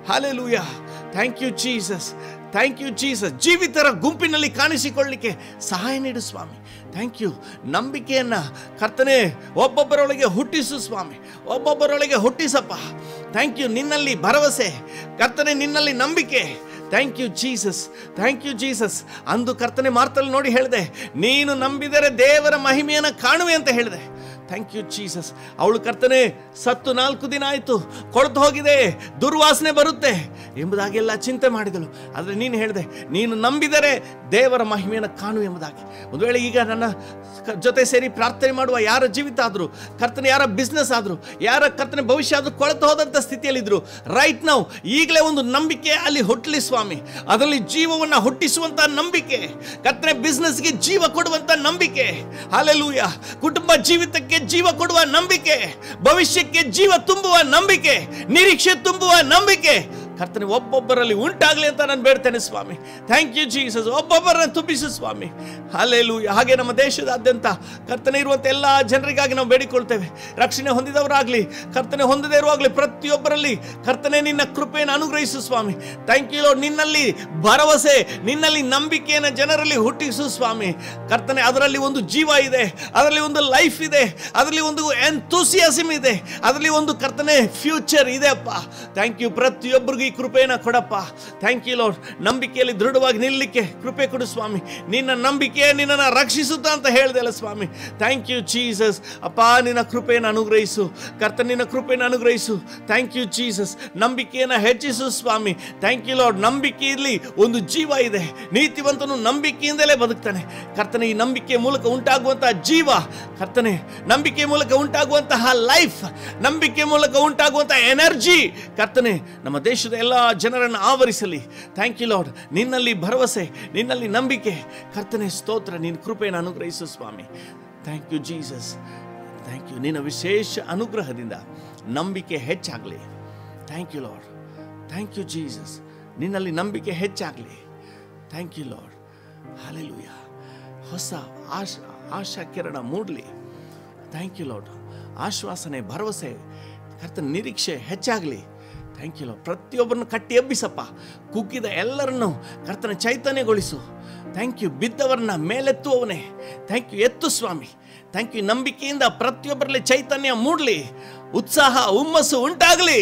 A: hallelujah thank you Jesus thank you Jesus ಜೀವಿತರ ಗುಂಪಿನಲ್ಲಿ ಕಾಣಿಸಿಕೊಳ್ಳಲಿಕ್ಕೆ ಸಹಾಯ ನೀಡು ಸ್ವಾಮಿ ಥ್ಯಾಂಕ್ ಯು ನಂಬಿಕೆಯನ್ನು ಕರ್ತನೆ ಒಬ್ಬೊಬ್ಬರೊಳಗೆ ಹುಟ್ಟಿಸು ಸ್ವಾಮಿ ಒಬ್ಬೊಬ್ಬರೊಳಗೆ ಹುಟ್ಟಿಸಪ್ಪ ಥ್ಯಾಂಕ್ ಯು ನಿನ್ನಲ್ಲಿ ಭರವಸೆ ಕರ್ತನೆ ನಿನ್ನಲ್ಲಿ ನಂಬಿಕೆ thank you Jesus thank you Jesus ಅಂದು ಕರ್ತನೆ ಮಾರ್ತಲ್ಲಿ ನೋಡಿ ಹೇಳಿದೆ ನೀನು ನಂಬಿದರೆ ದೇವರ ಮಹಿಮೆಯನ್ನು ಕಾಣುವೆ ಅಂತ ಹೇಳಿದೆ ಥ್ಯಾಂಕ್ ಯು ಜೀಸಸ್ ಅವಳು ಕರ್ತನೆ ಸತ್ತು ನಾಲ್ಕು ದಿನ ಆಯಿತು ಕೊಳೆತು ಹೋಗಿದೆ ದುರ್ವಾಸನೆ ಬರುತ್ತೆ ಎಂಬುದಾಗೆಲ್ಲ ಚಿಂತೆ ಮಾಡಿದಳು ಆದರೆ ನೀನು ಹೇಳಿದೆ ನೀನು ನಂಬಿದರೆ ದೇವರ ಮಹಿಮೆಯನ್ನು ಕಾಣು ಎಂಬುದಾಗಿ ಒಂದು ವೇಳೆ ಈಗ ನನ್ನ ಕ- ಜೊತೆ ಸೇರಿ ಪ್ರಾರ್ಥನೆ ಮಾಡುವ ಯಾರ ಜೀವಿತ ಆದರೂ ಕರ್ತನೆ ಯಾರ ಬಿಸ್ನೆಸ್ ಆದರೂ ಯಾರ ಕರ್ತನೆ ಭವಿಷ್ಯ ಆದರೂ ಕೊಳೆತು ಹೋದಂಥ ಸ್ಥಿತಿಯಲ್ಲಿದ್ದರು ರೈಟ್ ನಾವು ಈಗಲೇ ಒಂದು ನಂಬಿಕೆ ಅಲ್ಲಿ ಹುಟ್ಟಲಿ ಸ್ವಾಮಿ ಅದರಲ್ಲಿ ಜೀವವನ್ನು ಹುಟ್ಟಿಸುವಂಥ ನಂಬಿಕೆ ಕರ್ತನೆ ಬಿಸ್ನೆಸ್ಗೆ ಜೀವ ಕೊಡುವಂಥ ನಂಬಿಕೆ ಹಾಲೆಲೂಯ ಕುಟುಂಬ ಜೀವಿತಕ್ಕೆ ಜೀವ ಕೊಡುವ ನಂಬಿಕೆ ಭವಿಷ್ಯಕ್ಕೆ ಜೀವ ತುಂಬುವ ನಂಬಿಕೆ ನಿರೀಕ್ಷೆ ತುಂಬುವ ನಂಬಿಕೆ ಕರ್ತನೆ ಒಬ್ಬೊಬ್ಬರಲ್ಲಿ ಉಂಟಾಗಲಿ ಅಂತ ನಾನು ಬೇಡ್ತೇನೆ ಸ್ವಾಮಿ ಥ್ಯಾಂಕ್ ಯು ಜೀಸಸ್ ಒಬ್ಬೊಬ್ಬರನ್ನು ತುಂಬಿಸು ಸ್ವಾಮಿ ಹಾಲೆಲು ಹಾಗೆ ನಮ್ಮ ದೇಶದಾದ್ಯಂತ ಕರ್ತನೆ ಇರುವಂಥ ಎಲ್ಲ ಜನರಿಗಾಗಿ ನಾವು ಬೇಡಿಕೊಳ್ತೇವೆ ರಕ್ಷಣೆ ಹೊಂದಿದವರಾಗಲಿ ಕರ್ತನೆ ಹೊಂದದೇ ಇರುವಾಗಲಿ ಪ್ರತಿಯೊಬ್ಬರಲ್ಲಿ ಕರ್ತನೆ ನಿನ್ನ ಕೃಪೆಯನ್ನು ಅನುಗ್ರಹಿಸು ಸ್ವಾಮಿ ಥ್ಯಾಂಕ್ ಯು ಲೋಡ್ ನಿನ್ನಲ್ಲಿ ಭರವಸೆ ನಿನ್ನಲ್ಲಿ ನಂಬಿಕೆಯನ್ನು ಜನರಲ್ಲಿ ಹುಟ್ಟಿಸು ಸ್ವಾಮಿ ಕರ್ತನೆ ಅದರಲ್ಲಿ ಒಂದು ಜೀವ ಇದೆ ಅದರಲ್ಲಿ ಒಂದು ಲೈಫ್ ಇದೆ ಅದರಲ್ಲಿ ಒಂದು ಎಂತೂಸಿಯಾಸಿಮ್ ಇದೆ ಅದರಲ್ಲಿ ಒಂದು ಕರ್ತನೆ ಫ್ಯೂಚರ್ ಇದೆ ಅಪ್ಪ ಥ್ಯಾಂಕ್ ಯು ಪ್ರತಿಯೊಬ್ಬರಿಗೂ ಈ ಕೃಪೆಯನ್ನು ಕೊಡಪ್ಪ ಥ್ಯಾಂಕ್ ಯು ಲೋಡ್ ನಂಬಿಕೆಯಲ್ಲಿ ದೃಢವಾಗಿ ನಿಲ್ಲಲಿಕ್ಕೆ ಕೃಪೆ ಕೊಡು ಸ್ವಾಮಿ ನಿನ್ನ ನಂಬಿಕೆ ನಿನ್ನನ್ನು ರಕ್ಷಿಸುತ್ತಾ ಅಂತ ಹೇಳ್ದಲ್ಲ ಸ್ವಾಮಿ ಥ್ಯಾಂಕ್ ಯು ಜೀಸಸ್ ಅಪ್ಪ ನಿನ್ನ ಕೃಪೆಯನ್ನು ಅನುಗ್ರಹಿಸು ಕರ್ತ ನಿನ್ನ ಕೃಪೆಯನ್ನು ಅನುಗ್ರಹಿಸು ಥ್ಯಾಂಕ್ ಯು ಜೀಸಸ್ ನಂಬಿಕೆಯನ್ನು ಹೆಚ್ಚಿಸು ಸ್ವಾಮಿ ಥ್ಯಾಂಕ್ ಯು ಲಾರ್ಡ್ ನಂಬಿಕೆಯಲ್ಲಿ ಒಂದು ಜೀವ ಇದೆ ನೀತಿವಂತನು ನಂಬಿಕೆಯಿಂದಲೇ ಬದುಕ್ತಾನೆ ಕರ್ತನೆ ಈ ನಂಬಿಕೆ ಮೂಲಕ ಉಂಟಾಗುವಂತಹ ಜೀವ ಕರ್ತನೆ ನಂಬಿಕೆ ಮೂಲಕ ಉಂಟಾಗುವಂತಹ ಲೈಫ್ ನಂಬಿಕೆ ಮೂಲಕ ಉಂಟಾಗುವಂತಹ ಎನರ್ಜಿ ಕರ್ತನೆ ನಮ್ಮ ದೇಶದ ಎಲ್ಲ ಜನರನ್ನು ಆವರಿಸಲಿ ಥ್ಯಾಂಕ್ ಯು ಲಾರ್ಡ್ ನಿನ್ನಲ್ಲಿ ಭರವಸೆ ನಿನ್ನಲ್ಲಿ ನಂಬಿಕೆ ಕರ್ತನೆ ಸ್ತೋತ್ರ ನಿನ್ನ ಕೃಪೆಯನ್ನು ಅನುಗ್ರಹಿಸು ಸ್ವಾಮಿ thank you Jesus thank you ನಿನ್ನ ವಿಶೇಷ ಅನುಗ್ರಹದಿಂದ ನಂಬಿಕೆ ಹೆಚ್ಚಾಗಲಿ thank you Lord thank you Jesus ನಿನ್ನಲ್ಲಿ ನಂಬಿಕೆ ಹೆಚ್ಚಾಗಲಿ ಥ್ಯಾಂಕ್ ಯು ಲಾರ್ಡ್ ಹಾಲೆಲೂಯ ಹೊಸ ಆಶ ಆಶಾ ಕಿರಣ ಮೂಡಲಿ ಥ್ಯಾಂಕ್ ಯು ಲಾರ್ಡ್ ಆಶ್ವಾಸನೆ ಭರವಸೆ ಕರ್ತನ ನಿರೀಕ್ಷೆ ಹೆಚ್ಚಾಗಲಿ ಥ್ಯಾಂಕ್ ಯು ಲಾರ್ಡ್ ಪ್ರತಿಯೊಬ್ಬರನ್ನು ಕಟ್ಟಿ ಎಬ್ಬಿಸಪ್ಪ ಕುಗ್ಗಿದ ಎಲ್ಲರನ್ನು ಕರ್ತನ ಚೈತನ್ಯಗೊಳಿಸು ಥ್ಯಾಂಕ್ ಯು ಬಿದ್ದವರನ್ನ ಮೇಲೆತ್ತುವವನೇ ಥ್ಯಾಂಕ್ ಯು ಎತ್ತು ಸ್ವಾಮಿ ಥ್ಯಾಂಕ್ ಯು ನಂಬಿಕೆಯಿಂದ ಪ್ರತಿಯೊಬ್ಬರಲ್ಲಿ ಚೈತನ್ಯ ಮೂಡಲಿ ಉತ್ಸಾಹ ಹುಮ್ಮಸ್ಸು ಉಂಟಾಗಲಿ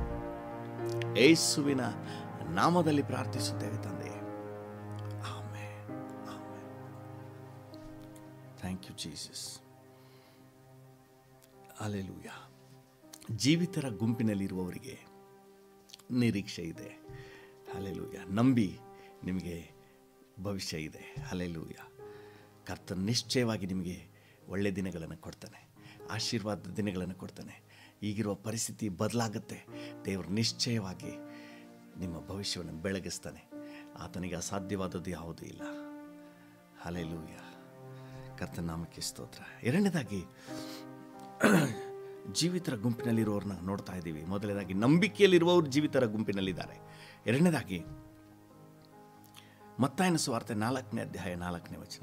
A: ಏಸುವಿನ ನಾಮದಲ್ಲಿ ಪ್ರಾರ್ಥಿಸುತ್ತೇವೆ ತಂದೆ amen thank you Jesus hallelujah ಜೀವಿತರ ಗುಂಪಿನಲ್ಲಿರುವವರಿಗೆ ನಿರೀಕ್ಷೆ ಇದೆ ಹಲೆಲೂಯ ನಂಬಿ ನಿಮಗೆ ಭವಿಷ್ಯ ಇದೆ ಹಲೆಲೂಯ ಕರ್ತ ನಿಶ್ಚಯವಾಗಿ ನಿಮಗೆ ಒಳ್ಳೆಯ ದಿನಗಳನ್ನು ಕೊಡ್ತಾನೆ ಆಶೀರ್ವಾದ ದಿನಗಳನ್ನು ಕೊಡ್ತಾನೆ ಈಗಿರುವ ಪರಿಸ್ಥಿತಿ ಬದಲಾಗುತ್ತೆ ದೇವರು ನಿಶ್ಚಯವಾಗಿ ನಿಮ್ಮ ಭವಿಷ್ಯವನ್ನು ಬೆಳಗಿಸ್ತಾನೆ ಆತನಿಗೆ ಅಸಾಧ್ಯವಾದದ್ದು ಯಾವುದೂ ಇಲ್ಲ ಹಲೆಲೂಯ ಕರ್ತನ ನಾಮಕ್ಕೆ ಸ್ತೋತ್ರ ಎರಡನೇದಾಗಿ ಜೀವಿತರ ಗುಂಪಿನಲ್ಲಿರುವವ್ರನ್ನ ನೋಡ್ತಾ ಇದ್ದೀವಿ ಮೊದಲನೇದಾಗಿ ನಂಬಿಕೆಯಲ್ಲಿರುವವರು ಜೀವಿತರ ಗುಂಪಿನಲ್ಲಿದ್ದಾರೆ ಎರಡನೇದಾಗಿ ಮತ್ತಾಯನ ಸುವಾರ್ತೆ ನಾಲ್ಕನೇ ಅಧ್ಯಾಯ ನಾಲ್ಕನೇ ವಚನ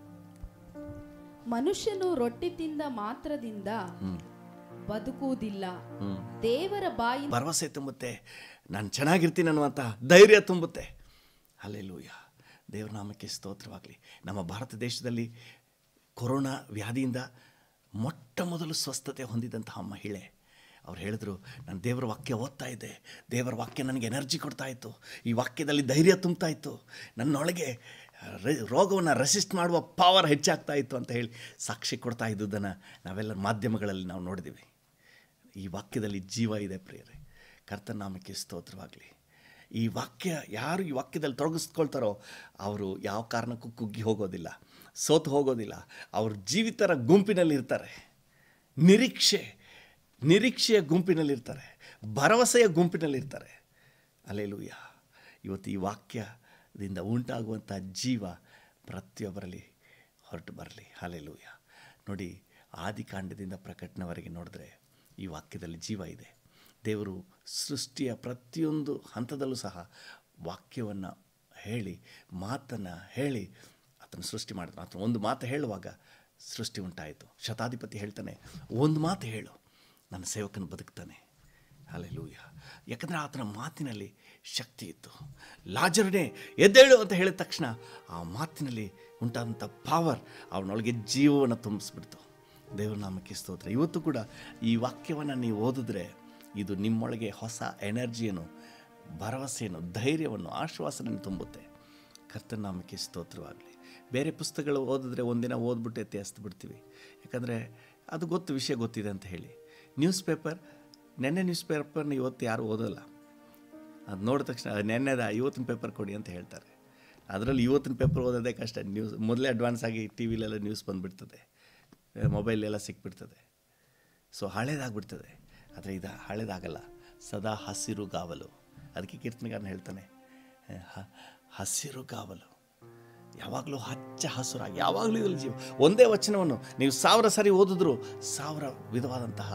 B: ಮನುಷ್ಯನು ರೊಟ್ಟಿ ತಿಂದ ಮಾತ್ರದಿಂದ ಬದುಕುವುದಿಲ್ಲ ದೇವರ ಬಾಯಿ
A: ಭರವಸೆ ತುಂಬುತ್ತೆ ನಾನು ಚೆನ್ನಾಗಿರ್ತೀನಿ ಅನ್ನುವಂಥ ಧೈರ್ಯ ತುಂಬುತ್ತೆ ಅಲ್ಲೆಲ್ಲೂಯ ದೇವ್ರ ನಾಮಕ್ಕೆ ಸ್ತೋತ್ರವಾಗಲಿ ನಮ್ಮ ಭಾರತ ದೇಶದಲ್ಲಿ ಕೊರೋನಾ ವ್ಯಾಧಿಯಿಂದ ಮೊಟ್ಟ ಮೊದಲು ಸ್ವಸ್ಥತೆ ಹೊಂದಿದಂತಹ ಮಹಿಳೆ ಅವ್ರು ಹೇಳಿದ್ರು ನಾನು ದೇವರ ವಾಕ್ಯ ಓದ್ತಾ ಇದ್ದೆ ದೇವರ ವಾಕ್ಯ ನನಗೆ ಎನರ್ಜಿ ಕೊಡ್ತಾ ಇತ್ತು ಈ ವಾಕ್ಯದಲ್ಲಿ ಧೈರ್ಯ ತುಂಬ್ತಾ ಇತ್ತು ನನ್ನೊಳಗೆ ರೋಗವನ್ನು ರೆಸಿಸ್ಟ್ ಮಾಡುವ ಪವರ್ ಹೆಚ್ಚಾಗ್ತಾ ಇತ್ತು ಅಂತ ಹೇಳಿ ಸಾಕ್ಷಿ ಕೊಡ್ತಾ ಇದ್ದುದನ್ನು ನಾವೆಲ್ಲ ಮಾಧ್ಯಮಗಳಲ್ಲಿ ನಾವು ನೋಡಿದ್ದೀವಿ ಈ ವಾಕ್ಯದಲ್ಲಿ ಜೀವ ಇದೆ ಪ್ರಿಯರೇ ಕರ್ತನ ನಾಮಕ್ಕೆ ಸ್ತೋತ್ರವಾಗಲಿ ಈ ವಾಕ್ಯ ಯಾರು ಈ ವಾಕ್ಯದಲ್ಲಿ ತೊಡಗಿಸ್ಕೊಳ್ತಾರೋ ಅವರು ಯಾವ ಕಾರಣಕ್ಕೂ ಕುಗ್ಗಿ ಹೋಗೋದಿಲ್ಲ ಸೋತು ಹೋಗೋದಿಲ್ಲ ಅವ್ರ ಜೀವಿತರ ಗುಂಪಿನಲ್ಲಿರ್ತಾರೆ ನಿರೀಕ್ಷೆ ನಿರೀಕ್ಷೆಯ ಗುಂಪಿನಲ್ಲಿರ್ತಾರೆ ಭರವಸೆಯ ಗುಂಪಿನಲ್ಲಿರ್ತಾರೆ ಅಲೆಲೂಯ ಇವತ್ತು ಈ ವಾಕ್ಯದಿಂದ ಉಂಟಾಗುವಂಥ ಜೀವ ಪ್ರತಿಯೊಬ್ಬರಲ್ಲಿ ಹೊರಟು ಬರಲಿ ಅಲೆಲೂಯ ನೋಡಿ ಆದಿಕಾಂಡದಿಂದ ಪ್ರಕಟಣವರೆಗೆ ನೋಡಿದ್ರೆ ಈ ವಾಕ್ಯದಲ್ಲಿ ಜೀವ ಇದೆ ದೇವರು ಸೃಷ್ಟಿಯ ಪ್ರತಿಯೊಂದು ಹಂತದಲ್ಲೂ ಸಹ ವಾಕ್ಯವನ್ನು ಹೇಳಿ ಮಾತನ್ನು ಹೇಳಿ ಆತನ ಸೃಷ್ಟಿ ಮಾಡಿದ ಆತನ ಒಂದು ಮಾತು ಹೇಳುವಾಗ ಸೃಷ್ಟಿ ಉಂಟಾಯಿತು ಶತಾಧಿಪತಿ ಹೇಳ್ತಾನೆ ಒಂದು ಮಾತು ಹೇಳು ನನ್ನ ಸೇವಕನು ಬದುಕ್ತಾನೆ ಅಲ್ಲೆಲೂಯ ಯಾಕಂದರೆ ಆತನ ಮಾತಿನಲ್ಲಿ ಶಕ್ತಿ ಇತ್ತು ಲಾಜರನೇ ಎದ್ದೇಳು ಅಂತ ಹೇಳಿದ ತಕ್ಷಣ ಆ ಮಾತಿನಲ್ಲಿ ಉಂಟಾದಂಥ ಪವರ್ ಅವನೊಳಗೆ ಜೀವವನ್ನು ತುಂಬಿಸ್ಬಿಡ್ತು ದೇವರ ನಾಮಕ್ಕೆ ಸ್ತೋತ್ರ ಇವತ್ತು ಕೂಡ ಈ ವಾಕ್ಯವನ್ನು ನೀವು ಓದಿದ್ರೆ ಇದು ನಿಮ್ಮೊಳಗೆ ಹೊಸ ಎನರ್ಜಿಯನ್ನು ಭರವಸೆಯನ್ನು ಧೈರ್ಯವನ್ನು ಆಶ್ವಾಸನೆಯನ್ನು ತುಂಬುತ್ತೆ ಕರ್ತನ ನಾಮಕ್ಕೆ ಸ್ತೋತ್ರವಾಗಲಿ ಬೇರೆ ಪುಸ್ತಕಗಳು ಓದಿದ್ರೆ ಒಂದಿನ ಓದ್ಬಿಟ್ಟು ಎತ್ತಿ ಬಿಡ್ತೀವಿ ಯಾಕಂದರೆ ಅದು ಗೊತ್ತು ವಿಷಯ ಗೊತ್ತಿದೆ ಅಂತ ಹೇಳಿ ನ್ಯೂಸ್ ಪೇಪರ್ ನೆನ್ನೆ ನ್ಯೂಸ್ ಪೇಪರ್ನ ಇವತ್ತು ಯಾರು ಓದೋಲ್ಲ ಅದು ನೋಡಿದ ತಕ್ಷಣ ನೆನ್ನೆದ ಇವತ್ತಿನ ಪೇಪರ್ ಕೊಡಿ ಅಂತ ಹೇಳ್ತಾರೆ ಅದರಲ್ಲಿ ಇವತ್ತಿನ ಪೇಪರ್ ಓದೋದೇ ಕಷ್ಟ ನ್ಯೂಸ್ ಮೊದಲೇ ಅಡ್ವಾನ್ಸ್ ಆಗಿ ಟಿ ವಿಲೆಲ್ಲ ನ್ಯೂಸ್ ಬಂದುಬಿಡ್ತದೆ ಮೊಬೈಲೆಲ್ಲ ಸಿಕ್ಬಿಡ್ತದೆ ಸೊ ಹಳೇದಾಗ್ಬಿಡ್ತದೆ ಆದರೆ ಇದು ಹಳೇದಾಗಲ್ಲ ಸದಾ ಹಸಿರು ಗಾವಲು ಅದಕ್ಕೆ ಕೀರ್ತನೆಗಾರನ ಹೇಳ್ತಾನೆ ಹ- ಹಸಿರು ಗಾವಲು ಯಾವಾಗಲೂ ಹಚ್ಚ ಹಸುರಾಗಿ ಯಾವಾಗಲೂ ಇದ್ರಲ್ಲಿ ಜೀವ ಒಂದೇ ವಚನವನ್ನು ನೀವು ಸಾವಿರ ಸಾರಿ ಓದಿದ್ರು ಸಾವಿರ ವಿಧವಾದಂತಹ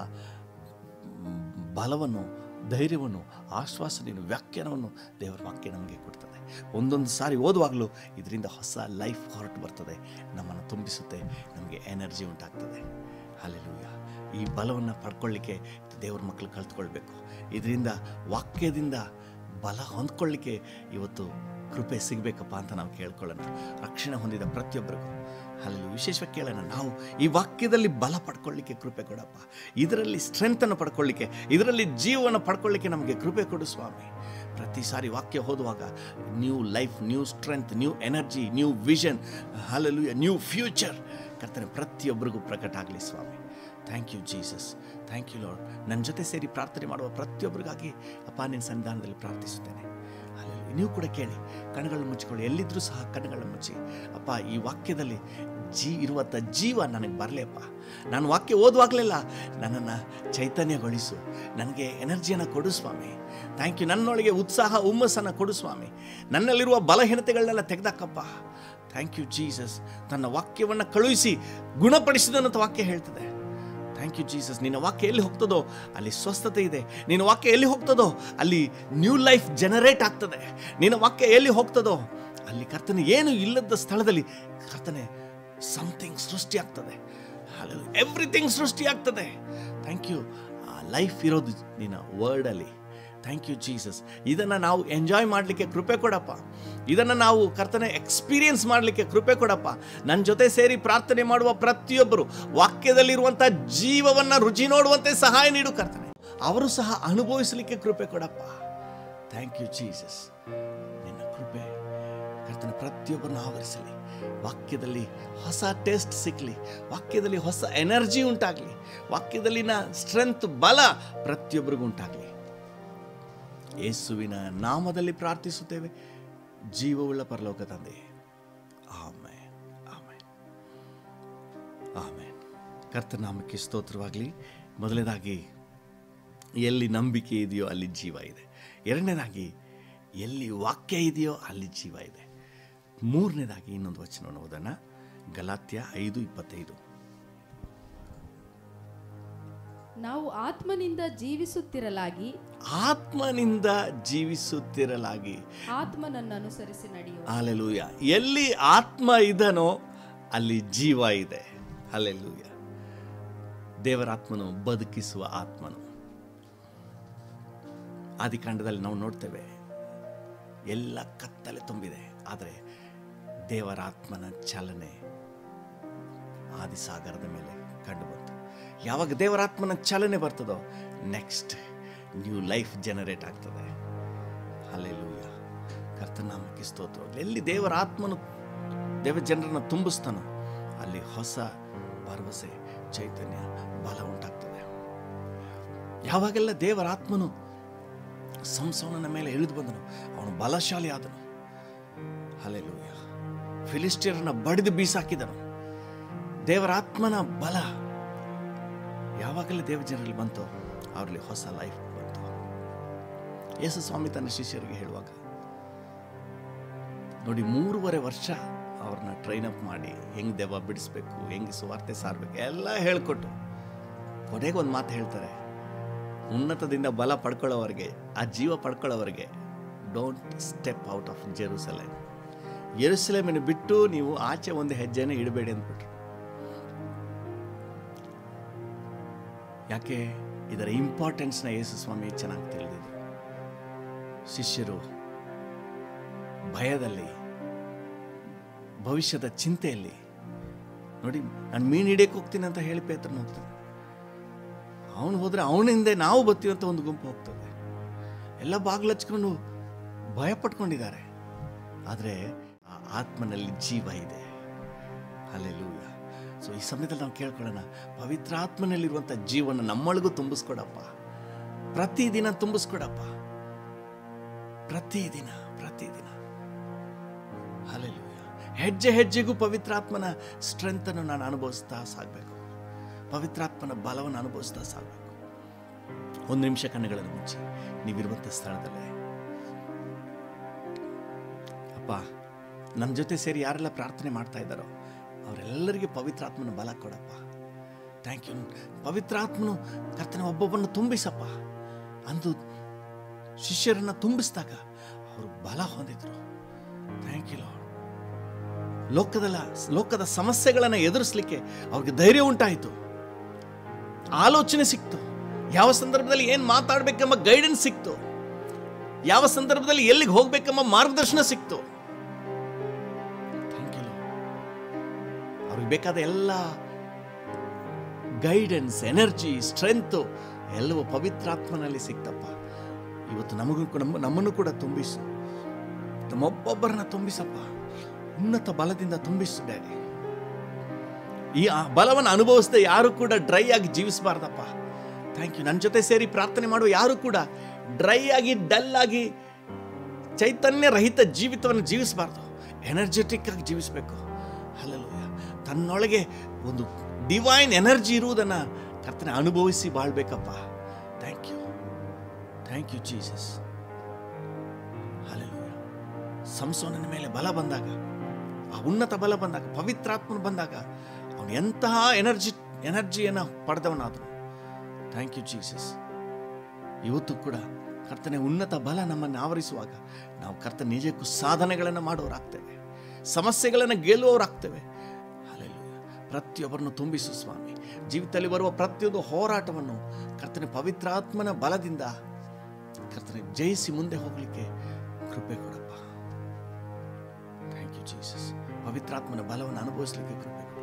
A: ಮ್, ಬಲವನ್ನು ಧೈರ್ಯವನ್ನು ಆಶ್ವಾಸನೆಯನ್ನು ವ್ಯಾಖ್ಯಾನವನ್ನು ದೇವರ ವಾಕ್ಯ ನಮಗೆ ಕೊಡ್ತದೆ ಒಂದೊಂದು ಸಾರಿ ಓದುವಾಗಲೂ ಇದರಿಂದ ಹೊಸ ಲೈಫ್ ಹೊರಟು ಬರ್ತದೆ ನಮ್ಮನ್ನು ತುಂಬಿಸುತ್ತೆ ನಮಗೆ ಎನರ್ಜಿ ಉಂಟಾಗ್ತದೆ ಅಲ್ಲೆಲೂಯ ಈ ಬಲವನ್ನು ಪಡ್ಕೊಳ್ಳಿಕ್ಕೆ ದೇವ್ರ ಮಕ್ಕಳು ಕಲ್ತ್ಕೊಳ್ಬೇಕು ಇದರಿಂದ ವಾಕ್ಯದಿಂದ ಬಲ ಹೊಂದ್ಕೊಳ್ಳಿಕ್ಕೆ ಇವತ್ತು ಕೃಪೆ ಸಿಗಬೇಕಪ್ಪ ಅಂತ ನಾವು ಕೇಳ್ಕೊಳ್ಳೋಣ ರಕ್ಷಣೆ ಹೊಂದಿದ ಪ್ರತಿಯೊಬ್ಬರಿಗೂ ಅಲ್ಲಿ ವಿಶೇಷವಾಗಿ ಕೇಳೋಣ ನಾವು ಈ ವಾಕ್ಯದಲ್ಲಿ ಬಲ ಪಡ್ಕೊಳ್ಳಿಕ್ಕೆ ಕೃಪೆ ಕೊಡಪ್ಪ ಇದರಲ್ಲಿ ಸ್ಟ್ರೆಂತನ್ನು ಪಡ್ಕೊಳ್ಳಿಕ್ಕೆ ಇದರಲ್ಲಿ ಜೀವವನ್ನು ಪಡ್ಕೊಳ್ಳಿಕ್ಕೆ ನಮಗೆ ಕೃಪೆ ಕೊಡು ಸ್ವಾಮಿ ಪ್ರತಿ ಸಾರಿ ವಾಕ್ಯ ಓದುವಾಗ new life new strength new energy new vision ಹಲಲು ನ್ಯೂ ಫ್ಯೂಚರ್ ಕರ್ತನೆ ಪ್ರತಿಯೊಬ್ಬರಿಗೂ ಪ್ರಕಟ ಆಗಲಿ ಸ್ವಾಮಿ thank you Jesus thank you Lord ನನ್ನ ಜೊತೆ ಸೇರಿ ಪ್ರಾರ್ಥನೆ ಮಾಡುವ ಪ್ರತಿಯೊಬ್ಬರಿಗಾಗಿ ಅಪ್ಪ ನಿನ್ನ ಸನ್ನಿಧಾನದಲ್ಲಿ ಪ್ರಾರ್ಥಿಸುತ್ತೇನೆ ಅಲ್ಲಲ್ಲಿ ನೀವು ಕೂಡ ಕೇಳಿ ಕಣ್ಣುಗಳನ್ನು ಮುಚ್ಚಿಕೊಳ್ಳಿ ಎಲ್ಲಿದ್ದರೂ ಸಹ ಕಣ್ಣುಗಳನ್ನು ಮುಚ್ಚಿ ಅಪ್ಪ ಈ ವಾಕ್ಯದಲ್ಲಿ ಜೀ ಇರುವಂಥ ಜೀವ ನನಗೆ ಬರಲಿಯಪ್ಪ ನಾನು ವಾಕ್ಯ ಓದುವಾಗಲೆಲ್ಲ ನನ್ನನ್ನು ಚೈತನ್ಯಗೊಳಿಸು ನನಗೆ ಎನರ್ಜಿಯನ್ನು ಕೊಡು ಸ್ವಾಮಿ ಥ್ಯಾಂಕ್ ಯು ನನ್ನೊಳಗೆ ಉತ್ಸಾಹ ಹುಮ್ಮಸ್ಸನ್ನು ಕೊಡು ಸ್ವಾಮಿ ನನ್ನಲ್ಲಿರುವ ಬಲಹೀನತೆಗಳನ್ನೆಲ್ಲ ತೆಗೆದಾಕಪ್ಪ ಥ್ಯಾಂಕ್ ಯು ಜೀಸಸ್ ತನ್ನ ವಾಕ್ಯವನ್ನು ಕಳುಹಿಸಿ ಗುಣಪಡಿಸಿದನಂತ ವಾಕ್ಯ ಹೇಳ್ತದೆ ಥ್ಯಾಂಕ್ ಯು ಜೀಸಸ್ ನಿನ್ನ ವಾಕ್ಯ ಎಲ್ಲಿ ಹೋಗ್ತದೋ ಅಲ್ಲಿ ಸ್ವಸ್ಥತೆ ಇದೆ ನಿನ್ನ ವಾಕ್ಯ ಎಲ್ಲಿ ಹೋಗ್ತದೋ ಅಲ್ಲಿ ನ್ಯೂ ಲೈಫ್ ಜನರೇಟ್ ಆಗ್ತದೆ ನಿನ್ನ ವಾಕ್ಯ ಎಲ್ಲಿ ಹೋಗ್ತದೋ ಅಲ್ಲಿ ಕರ್ತನೆ ಏನು ಇಲ್ಲದ ಸ್ಥಳದಲ್ಲಿ ಕರ್ತನೆ ಸಮಥಿಂಗ್ ಸೃಷ್ಟಿ ಆಗ್ತದೆ ಎವ್ರಿಥಿಂಗ್ ಸೃಷ್ಟಿ ಆಗ್ತದೆ ಥ್ಯಾಂಕ್ ಯು ಆ ಲೈಫ್ ಇರೋದು ನಿನ್ನ ವರ್ಡಲ್ಲಿ ಥ್ಯಾಂಕ್ ಯು ಜೀಸಸ್ ಇದನ್ನು ನಾವು ಎಂಜಾಯ್ ಮಾಡಲಿಕ್ಕೆ ಕೃಪೆ ಕೊಡಪ್ಪ ಇದನ್ನು ನಾವು ಕರ್ತನೆ ಎಕ್ಸ್ಪೀರಿಯನ್ಸ್ ಮಾಡಲಿಕ್ಕೆ ಕೃಪೆ ಕೊಡಪ್ಪ ನನ್ನ ಜೊತೆ ಸೇರಿ ಪ್ರಾರ್ಥನೆ ಮಾಡುವ ಪ್ರತಿಯೊಬ್ಬರು ವಾಕ್ಯದಲ್ಲಿರುವಂಥ ಜೀವವನ್ನು ರುಚಿ ನೋಡುವಂತೆ ಸಹಾಯ ನೀಡು ಕರ್ತನೆ ಅವರು ಸಹ ಅನುಭವಿಸಲಿಕ್ಕೆ ಕೃಪೆ ಕೊಡಪ್ಪ ಥ್ಯಾಂಕ್ ಯು ಜೀಸಸ್ ನಿನ್ನ ಕೃಪೆ ಕರ್ತನ ಪ್ರತಿಯೊಬ್ಬರನ್ನು ಆವರಿಸಲಿ ವಾಕ್ಯದಲ್ಲಿ ಹೊಸ ಟೇಸ್ಟ್ ಸಿಕ್ಕಲಿ ವಾಕ್ಯದಲ್ಲಿ ಹೊಸ ಎನರ್ಜಿ ಉಂಟಾಗಲಿ ವಾಕ್ಯದಲ್ಲಿನ ಸ್ಟ್ರೆಂತ್ ಬಲ ಪ್ರತಿಯೊಬ್ಬರಿಗೂ ಉಂಟಾಗಲಿ ಯೇಸುವಿನ ನಾಮದಲ್ಲಿ ಪ್ರಾರ್ಥಿಸುತ್ತೇವೆ ಜೀವವುಳ್ಳ ಪರಲೋಕ ತಂದೆ ಆಮೇನ್ ಆಮೇನ್ ಆಮೇನ್ ಕರ್ತನಾಮಕ್ಕೆ ಸ್ತೋತ್ರವಾಗಲಿ ಮೊದಲನೇದಾಗಿ ಎಲ್ಲಿ ನಂಬಿಕೆ ಇದೆಯೋ ಅಲ್ಲಿ ಜೀವ ಇದೆ ಎರಡನೇದಾಗಿ ಎಲ್ಲಿ ವಾಕ್ಯ ಇದೆಯೋ ಅಲ್ಲಿ ಜೀವ ಇದೆ ಮೂರನೇದಾಗಿ ಇನ್ನೊಂದು ವಚನವನ್ನು ಓದೋಣ ಗಲಾತ್ಯ ಐದು ಇಪ್ಪತ್ತೈದು
B: ನಾವು ಆತ್ಮನಿಂದ ಜೀವಿಸುತ್ತಿರಲಾಗಿ
A: ಆತ್ಮನಿಂದ ಜೀವಿಸುತ್ತಿರಲಾಗಿ
B: ಆತ್ಮನನ್ನು ಅನುಸರಿಸಿ ನಡೆಯುವ
A: ಅಲೆಲೂಯ ಎಲ್ಲಿ ಆತ್ಮ ಇದನೋ ಅಲ್ಲಿ ಜೀವ ಇದೆ ಅಲೆಲೂಯ ದೇವರಾತ್ಮನು ಬದುಕಿಸುವ ಆತ್ಮನು ಆದಿಕಾಂಡದಲ್ಲಿ ನಾವು ನೋಡ್ತೇವೆ ಎಲ್ಲ ಕತ್ತಲೆ ತುಂಬಿದೆ ಆದರೆ ದೇವರಾತ್ಮನ ಚಲನೆ ಆದಿಸಾಗರದ ಮೇಲೆ ಕಂಡುಬಂತು ಯಾವಾಗ ದೇವರಾತ್ಮನ ಚಲನೆ ಬರ್ತದೋ ನೆಕ್ಸ್ಟ್ ನ್ಯೂ ಲೈಫ್ ಜನರೇಟ್ ಆಗ್ತದೆ ಅಲ್ಲೆಲ್ಲೂಯ ಕರ್ತನಾಮಕ್ಕೆ ಸ್ತೋತ್ರ ಎಲ್ಲಿ ದೇವರ ಆತ್ಮನು ದೇವ ಜನರನ್ನು ತುಂಬಿಸ್ತಾನೋ ಅಲ್ಲಿ ಹೊಸ ಭರವಸೆ ಚೈತನ್ಯ ಬಲ ಉಂಟಾಗ್ತದೆ ಯಾವಾಗೆಲ್ಲ ದೇವರ ಆತ್ಮನು ಸಂಸವನನ ಮೇಲೆ ಇಳಿದು ಬಂದನು ಅವನು ಬಲಶಾಲಿ ಆದನು ಅಲ್ಲೆಲ್ಲೂಯ ಫಿಲಿಸ್ಟಿಯರನ್ನ ಬಡಿದು ಬೀಸಾಕಿದನು ದೇವರ ಆತ್ಮನ ಬಲ ಯಾವಾಗಲೇ ದೇವ ಜನರಲ್ಲಿ ಬಂತೋ ಅವರಲ್ಲಿ ಹೊಸ ಲೈಫ್ ಬಂತು ಯೇಸು ಸ್ವಾಮಿ ತನ್ನ ಶಿಷ್ಯರಿಗೆ ಹೇಳುವಾಗ ನೋಡಿ ಮೂರುವರೆ ವರ್ಷ ಅವ್ರನ್ನ ಟ್ರೈನ್ ಅಪ್ ಮಾಡಿ ಹೆಂಗೆ ದೆವ್ವ ಬಿಡಿಸ್ಬೇಕು ಹೆಂಗೆ ಸುವಾರ್ತೆ ಸಾರಬೇಕು ಎಲ್ಲ ಹೇಳ್ಕೊಟ್ಟು ಕೊನೆಗೆ ಒಂದು ಮಾತು ಹೇಳ್ತಾರೆ ಉನ್ನತದಿಂದ ಬಲ ಪಡ್ಕೊಳ್ಳೋವರೆಗೆ ಆ ಜೀವ ಪಡ್ಕೊಳ್ಳೋವರೆಗೆ don't step out of Jerusalem ಜೆರೂಸಲೇಮನ್ನು ಬಿಟ್ಟು ನೀವು ಆಚೆ ಒಂದು ಹೆಜ್ಜೆನೇ ಇಡಬೇಡಿ ಅಂದ್ಬಿಟ್ರು ಯಾಕೆ ಇದರ ಇಂಪಾರ್ಟೆನ್ಸ್ನ ಯೇಸು ಸ್ವಾಮಿ ಚೆನ್ನಾಗಿ ತಿಳಿದಿದ್ರು ಶಿಷ್ಯರು ಭಯದಲ್ಲಿ ಭವಿಷ್ಯದ ಚಿಂತೆಯಲ್ಲಿ ನೋಡಿ ನಾನು ಮೀನು ಹಿಡಿಯಕ್ಕೆ ಹೋಗ್ತೀನಿ ಅಂತ ಹೇಳಿ ಪೇತ್ರನ ಹೋಗ್ತಾನೆ ಅವನು ಹೋದ್ರೆ ಅವನ ಹಿಂದೆ ನಾವು ಬರ್ತೀವಿ ಅಂತ ಒಂದು ಗುಂಪು ಹೋಗ್ತದೆ ಎಲ್ಲ ಬಾಗಿಲು ಹಚ್ಕೊಂಡು ಭಯ ಪಟ್ಕೊಂಡಿದ್ದಾರೆ ಆದರೆ ಆ ಆತ್ಮನಲ್ಲಿ ಜೀವ ಇದೆ ಅಲ್ಲೆಲ್ಲೂಯ ಸೊ ಈ ಸಮಯದಲ್ಲಿ ನಾವು ಕೇಳ್ಕೊಳ್ಳೋಣ ಪವಿತ್ರ ಆತ್ಮನಲ್ಲಿರುವಂಥ ಜೀವನ ನಮ್ಮೊಳಗೂ ತುಂಬಿಸ್ಕೊಡಪ್ಪ ಪ್ರತಿದಿನ ತುಂಬಿಸ್ಕೊಡಪ್ಪ ಪ್ರತಿದಿನ ಪ್ರತಿದಿನ ಅಲ್ಲೆಲ್ಲೂಯ ಹೆಜ್ಜೆ ಹೆಜ್ಜೆಗೂ ಪವಿತ್ರಾತ್ಮನ ಸ್ಟ್ರೆಂತನ್ನು ನಾನು ಅನುಭವಿಸ್ತಾ ಸಾಗಬೇಕು ಪವಿತ್ರಾತ್ಮನ ಬಲವನ್ನು ಅನುಭವಿಸ್ತಾ ಸಾಗಬೇಕು ಒಂದು ನಿಮಿಷ ಕಣ್ಣುಗಳನ್ನು ಮುಚ್ಚಿ ನೀವಿರುವಂಥ ಸ್ಥಳದಲ್ಲೇ ಅಪ್ಪ ನನ್ನ ಜೊತೆ ಸೇರಿ ಯಾರೆಲ್ಲ ಪ್ರಾರ್ಥನೆ ಮಾಡ್ತಾ ಇದ್ದಾರೋ ಅವರೆಲ್ಲರಿಗೆ ಪವಿತ್ರಾತ್ಮನ ಬಲ ಕೊಡಪ್ಪ ಥ್ಯಾಂಕ್ ಯು ಪವಿತ್ರಾತ್ಮನು ಕರ್ತನ ಒಬ್ಬೊಬ್ಬನ್ನು ತುಂಬಿಸಪ್ಪ ಅಂದು ಶಿಷ್ಯರನ್ನ ತುಂಬಿಸಿದಾಗ ಅವರು ಬಲ ಹೊಂದಿದ್ರು ಥ್ಯಾಂಕ್ ಯು ಲಾರ್ಡ್ ಲೋಕದಲ್ಲ ಲೋಕದ ಸಮಸ್ಯೆಗಳನ್ನು ಎದುರಿಸಲಿಕ್ಕೆ ಅವ್ರಿಗೆ ಧೈರ್ಯ ಉಂಟಾಯಿತು ಆಲೋಚನೆ ಸಿಕ್ತು ಯಾವ ಸಂದರ್ಭದಲ್ಲಿ ಏನು ಮಾತಾಡಬೇಕೆಂಬ ಗೈಡೆನ್ಸ್ ಸಿಕ್ತು ಯಾವ ಸಂದರ್ಭದಲ್ಲಿ ಎಲ್ಲಿಗೆ ಹೋಗ್ಬೇಕೆಂಬ ಮಾರ್ಗದರ್ಶನ ಸಿಕ್ತು Thank you, Lord. ಅವ್ರಿಗೆ ಬೇಕಾದ ಎಲ್ಲ ಗೈಡೆನ್ಸ್ ಎನರ್ಜಿ ಸ್ಟ್ರೆಂತು ಎಲ್ಲವೂ ಪವಿತ್ರಾತ್ಮನಲ್ಲಿ ಸಿಕ್ತಪ್ಪ ಇವತ್ತು ನಮಗೂ ಕೂಡ- ನಮ್ಮ ನಮ್ಮನ್ನು ಕೂಡ ತುಂಬಿಸು ನಮ್ಮೊಬ್ಬೊಬ್ಬರನ್ನ ತುಂಬಿಸಪ್ಪ ಉನ್ನತ ಬಲದಿಂದ ತುಂಬಿಸು ಡ್ಯಾಡಿ ಈ ಆ ಬಲವನ್ನು ಅನುಭವಿಸದೆ ಯಾರು ಕೂಡ ಡ್ರೈ ಆಗಿ ಜೀವಿಸಬಾರ್ದಪ್ಪ ಥ್ಯಾಂಕ್ ಯು ನನ್ನ ಜೊತೆ ಸೇರಿ ಪ್ರಾರ್ಥನೆ ಮಾಡುವ ಯಾರು ಕೂಡ ಡ್ರೈ ಆಗಿ ಡಲ್ ಆಗಿ ಚೈತನ್ಯ ರಹಿತ ಜೀವಿತವನ್ನು ಜೀವಿಸಬಾರ್ದು ಎನರ್ಜೆಟಿಕ್ ಆಗಿ ಜೀವಿಸಬೇಕು ಅಲ್ಲಲ್ಲ ತನ್ನೊಳಗೆ ಒಂದು ಡಿವೈನ್ ಎನರ್ಜಿ ಇರುವುದನ್ನು ಕರ್ತನೆ ಅನುಭವಿಸಿ ಬಾಳ್ಬೇಕಪ್ಪ thank you thank you Jesus ಅಲ್ಲಲ್ಲ ಸಂಸೋನನ ಮೇಲೆ ಬಲ ಬಂದಾಗ ಆ ಉನ್ನತ ಬಲ ಬಂದಾಗ ಪವಿತ್ರಾತ್ಮನ ಬಂದಾಗ ಅವನು ಎಂತಹ ಎನರ್ಜಿ ಎನರ್ಜಿಯನ್ನು ಪಡೆದವನಾದನು ಥ್ಯಾಂಕ್ ಯು ಜೀಸಸ್ ಇವತ್ತು ಕೂಡ ಕರ್ತನೆ ಉನ್ನತ ಬಲ ನಮ್ಮನ್ನು ಆವರಿಸುವಾಗ ನಾವು ಕರ್ತನ ನಿಜಕ್ಕೂ ಸಾಧನೆಗಳನ್ನು ಮಾಡೋರಾಗ್ತೇವೆ ಸಮಸ್ಯೆಗಳನ್ನು ಗೆಲ್ಲುವವರಾಗ್ತೇವೆ ಅಲ್ಲೆಲ್ಲೂಯ ಪ್ರತಿಯೊಬ್ಬರನ್ನು ತುಂಬಿಸು ಸ್ವಾಮಿ ಜೀವಿತದಲ್ಲಿ ಬರುವ ಪ್ರತಿಯೊಂದು ಹೋರಾಟವನ್ನು ಕರ್ತನೆ ಪವಿತ್ರಾತ್ಮನ ಬಲದಿಂದ ಕರ್ತನೆ ಜಯಿಸಿ ಮುಂದೆ ಹೋಗಲಿಕ್ಕೆ ಕೃಪೆ ಕೊಡಪ್ಪ ಥ್ಯಾಂಕ್ ಯು ಜೀಸಸ್ ಪವಿತ್ರಾತ್ಮನ ಬಲವನ್ನು ಅನುಭವಿಸಲಿಕ್ಕೆ ಕೃಪೆ ಕೊಡು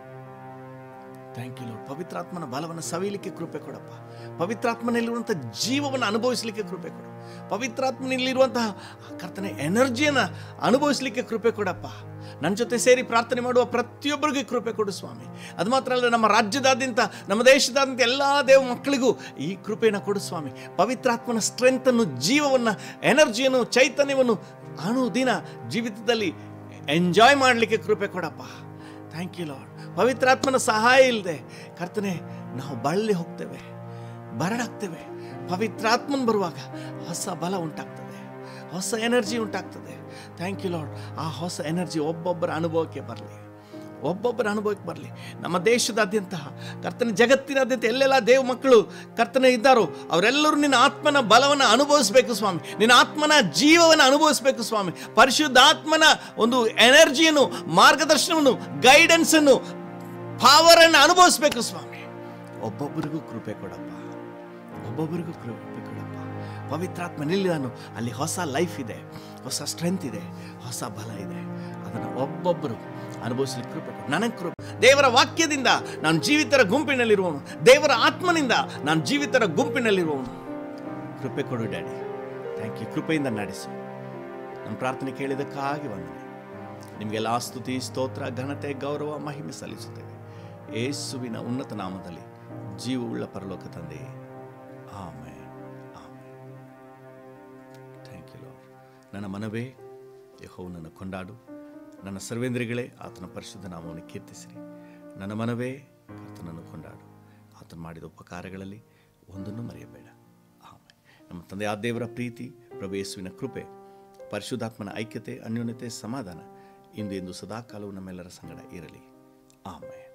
A: ಥ್ಯಾಂಕ್ ಯು ಲೋಡ್ ಪವಿತ್ರಾತ್ಮನ ಬಲವನ್ನು ಸವಿಯಲಿಕ್ಕೆ ಕೃಪೆ ಕೊಡಪ್ಪ ಪವಿತ್ರಾತ್ಮನಲ್ಲಿರುವಂಥ ಜೀವವನ್ನು ಅನುಭವಿಸಲಿಕ್ಕೆ ಕೃಪೆ ಕೊಡು ಪವಿತ್ರಾತ್ಮನಲ್ಲಿರುವಂತಹ ಕರ್ತನೆ ಎನರ್ಜಿಯನ್ನು ಅನುಭವಿಸಲಿಕ್ಕೆ ಕೃಪೆ ಕೊಡಪ್ಪ ನನ್ನ ಜೊತೆ ಸೇರಿ ಪ್ರಾರ್ಥನೆ ಮಾಡುವ ಪ್ರತಿಯೊಬ್ಬರಿಗೂ ಕೃಪೆ ಕೊಡು ಸ್ವಾಮಿ ಅದು ಮಾತ್ರ ಅಲ್ಲ ನಮ್ಮ ರಾಜ್ಯದಾದ್ಯಂತ ನಮ್ಮ ದೇಶದಾದ್ಯಂತ ಎಲ್ಲ ದೇವ ಮಕ್ಕಳಿಗೂ ಈ ಕೃಪೆಯನ್ನು ಕೊಡು ಸ್ವಾಮಿ ಪವಿತ್ರಾತ್ಮನ ಸ್ಟ್ರೆಂತನ್ನು ಜೀವವನ್ನು ಎನರ್ಜಿಯನ್ನು ಚೈತನ್ಯವನ್ನು ಅನುದಿನ ಜೀವಿತದಲ್ಲಿ ಎಂಜಾಯ್ ಮಾಡಲಿಕ್ಕೆ ಕೃಪೆ ಕೊಡಪ್ಪ ಥ್ಯಾಂಕ್ ಯು ಲಾರ್ಡ್ ಪವಿತ್ರಾತ್ಮನ ಸಹಾಯ ಇಲ್ಲದೆ ಕರ್ತನೆ ನಾವು ಬಳ್ಳಿ ಹೋಗ್ತೇವೆ ಬರಡಾಗ್ತೇವೆ ಪವಿತ್ರಾತ್ಮನ್ ಬರುವಾಗ ಹೊಸ ಬಲ ಉಂಟಾಗ್ತದೆ ಹೊಸ ಎನರ್ಜಿ ಉಂಟಾಗ್ತದೆ ಥ್ಯಾಂಕ್ ಯು ಲಾರ್ಡ್ ಆ ಹೊಸ ಎನರ್ಜಿ ಒಬ್ಬೊಬ್ಬರ ಅನುಭವಕ್ಕೆ ಬರಲಿ ಒಬ್ಬೊಬ್ಬರ ಅನುಭವಕ್ಕೆ ಬರಲಿ ನಮ್ಮ ದೇಶದಾದ್ಯಂತ ಕರ್ತನ ಜಗತ್ತಿನಾದ್ಯಂತ ಎಲ್ಲೆಲ್ಲ ದೇವ ಮಕ್ಕಳು ಕರ್ತನೆ ಇದ್ದಾರೋ ಅವರೆಲ್ಲರೂ ನಿನ್ನ ಆತ್ಮನ ಬಲವನ್ನು ಅನುಭವಿಸಬೇಕು ಸ್ವಾಮಿ ನಿನ್ನ ಆತ್ಮನ ಜೀವವನ್ನು ಅನುಭವಿಸಬೇಕು ಸ್ವಾಮಿ ಪರಿಶುದ್ಧಾತ್ಮನ ಒಂದು ಎನರ್ಜಿಯನ್ನು ಮಾರ್ಗದರ್ಶನವನ್ನು ಗೈಡೆನ್ಸನ್ನು ಪಾವರನ್ನು ಅನುಭವಿಸಬೇಕು ಸ್ವಾಮಿ ಒಬ್ಬೊಬ್ಬರಿಗೂ ಕೃಪೆ ಕೊಡಪ್ಪ ಒಬ್ಬೊಬ್ಬರಿಗೂ ಕೃಪೆ ಕೊಡಪ್ಪ ಪವಿತ್ರಾತ್ಮ ನಿಲ್ಲಿದಾನು ಅಲ್ಲಿ ಹೊಸ ಲೈಫ್ ಇದೆ ಹೊಸ ಸ್ಟ್ರೆಂತ್ ಇದೆ ಹೊಸ ಬಲ ಇದೆ ಅದನ್ನು ಒಬ್ಬೊಬ್ಬರು ಅನುಭವಿಸಲಿಕ್ಕೆ ಕೃಪೆ ಕೊಡು ನನಗೆ ಕೃಪೆ ದೇವರ ವಾಕ್ಯದಿಂದ ನಾನು ಜೀವಿತರ ಗುಂಪಿನಲ್ಲಿರುವವನು ದೇವರ ಆತ್ಮನಿಂದ ನಾನು ಜೀವಿತರ ಗುಂಪಿನಲ್ಲಿರುವವನು ಕೃಪೆ ಕೊಡು ಡ್ಯಾಡಿ ಥ್ಯಾಂಕ್ ಯು ಕೃಪೆಯಿಂದ ನಡೆಸು ನಮ್ಮ ಪ್ರಾರ್ಥನೆ ಕೇಳಿದಕ್ಕಾಗಿ ವಂದನೆ ನಿಮಗೆಲ್ಲ ಸ್ತುತಿ ಸ್ತೋತ್ರ ಘನತೆ ಗೌರವ ಮಹಿಮೆ ಸಲ್ಲಿಸುತ್ತೇವೆ ಏಸುವಿನ ಉನ್ನತ ನಾಮದಲ್ಲಿ ಜೀವವುಳ್ಳ ಪರಲೋಕ ತಂದೆ ಆಮೆ ಆಮೆ ಥ್ಯಾಂಕ್ ಯು ಲಾರ್ಡ್ ನನ್ನ ಮನವೇ ಯಹೋವನನ್ನು ಕೊಂಡಾಡು ನನ್ನ ಸರ್ವೇಂದ್ರಿಗಳೇ ಆತನ ಪರಿಶುದ್ಧ ನಾಮವನ್ನು ಕೀರ್ತಿಸಿರಿ ನನ್ನ ಮನವೇ ಕರ್ತನನ್ನು ಕೊಂಡಾಡು ಆತನು ಮಾಡಿದ ಉಪಕಾರಗಳಲ್ಲಿ ಒಂದನ್ನು ಮರೆಯಬೇಡ ಆಮೆ ನಮ್ಮ ತಂದೆ ಆ ದೇವರ ಪ್ರೀತಿ ಪ್ರಭು ಯೇಸುವಿನ ಕೃಪೆ ಪರಿಶುದ್ಧಾತ್ಮನ ಐಕ್ಯತೆ ಅನ್ಯೋನ್ಯತೆ ಸಮಾಧಾನ ಇಂದು ಎಂದು ಸದಾಕಾಲವು ನಮ್ಮೆಲ್ಲರ ಸಂಗಡ ಇರಲಿ ಆಮೆ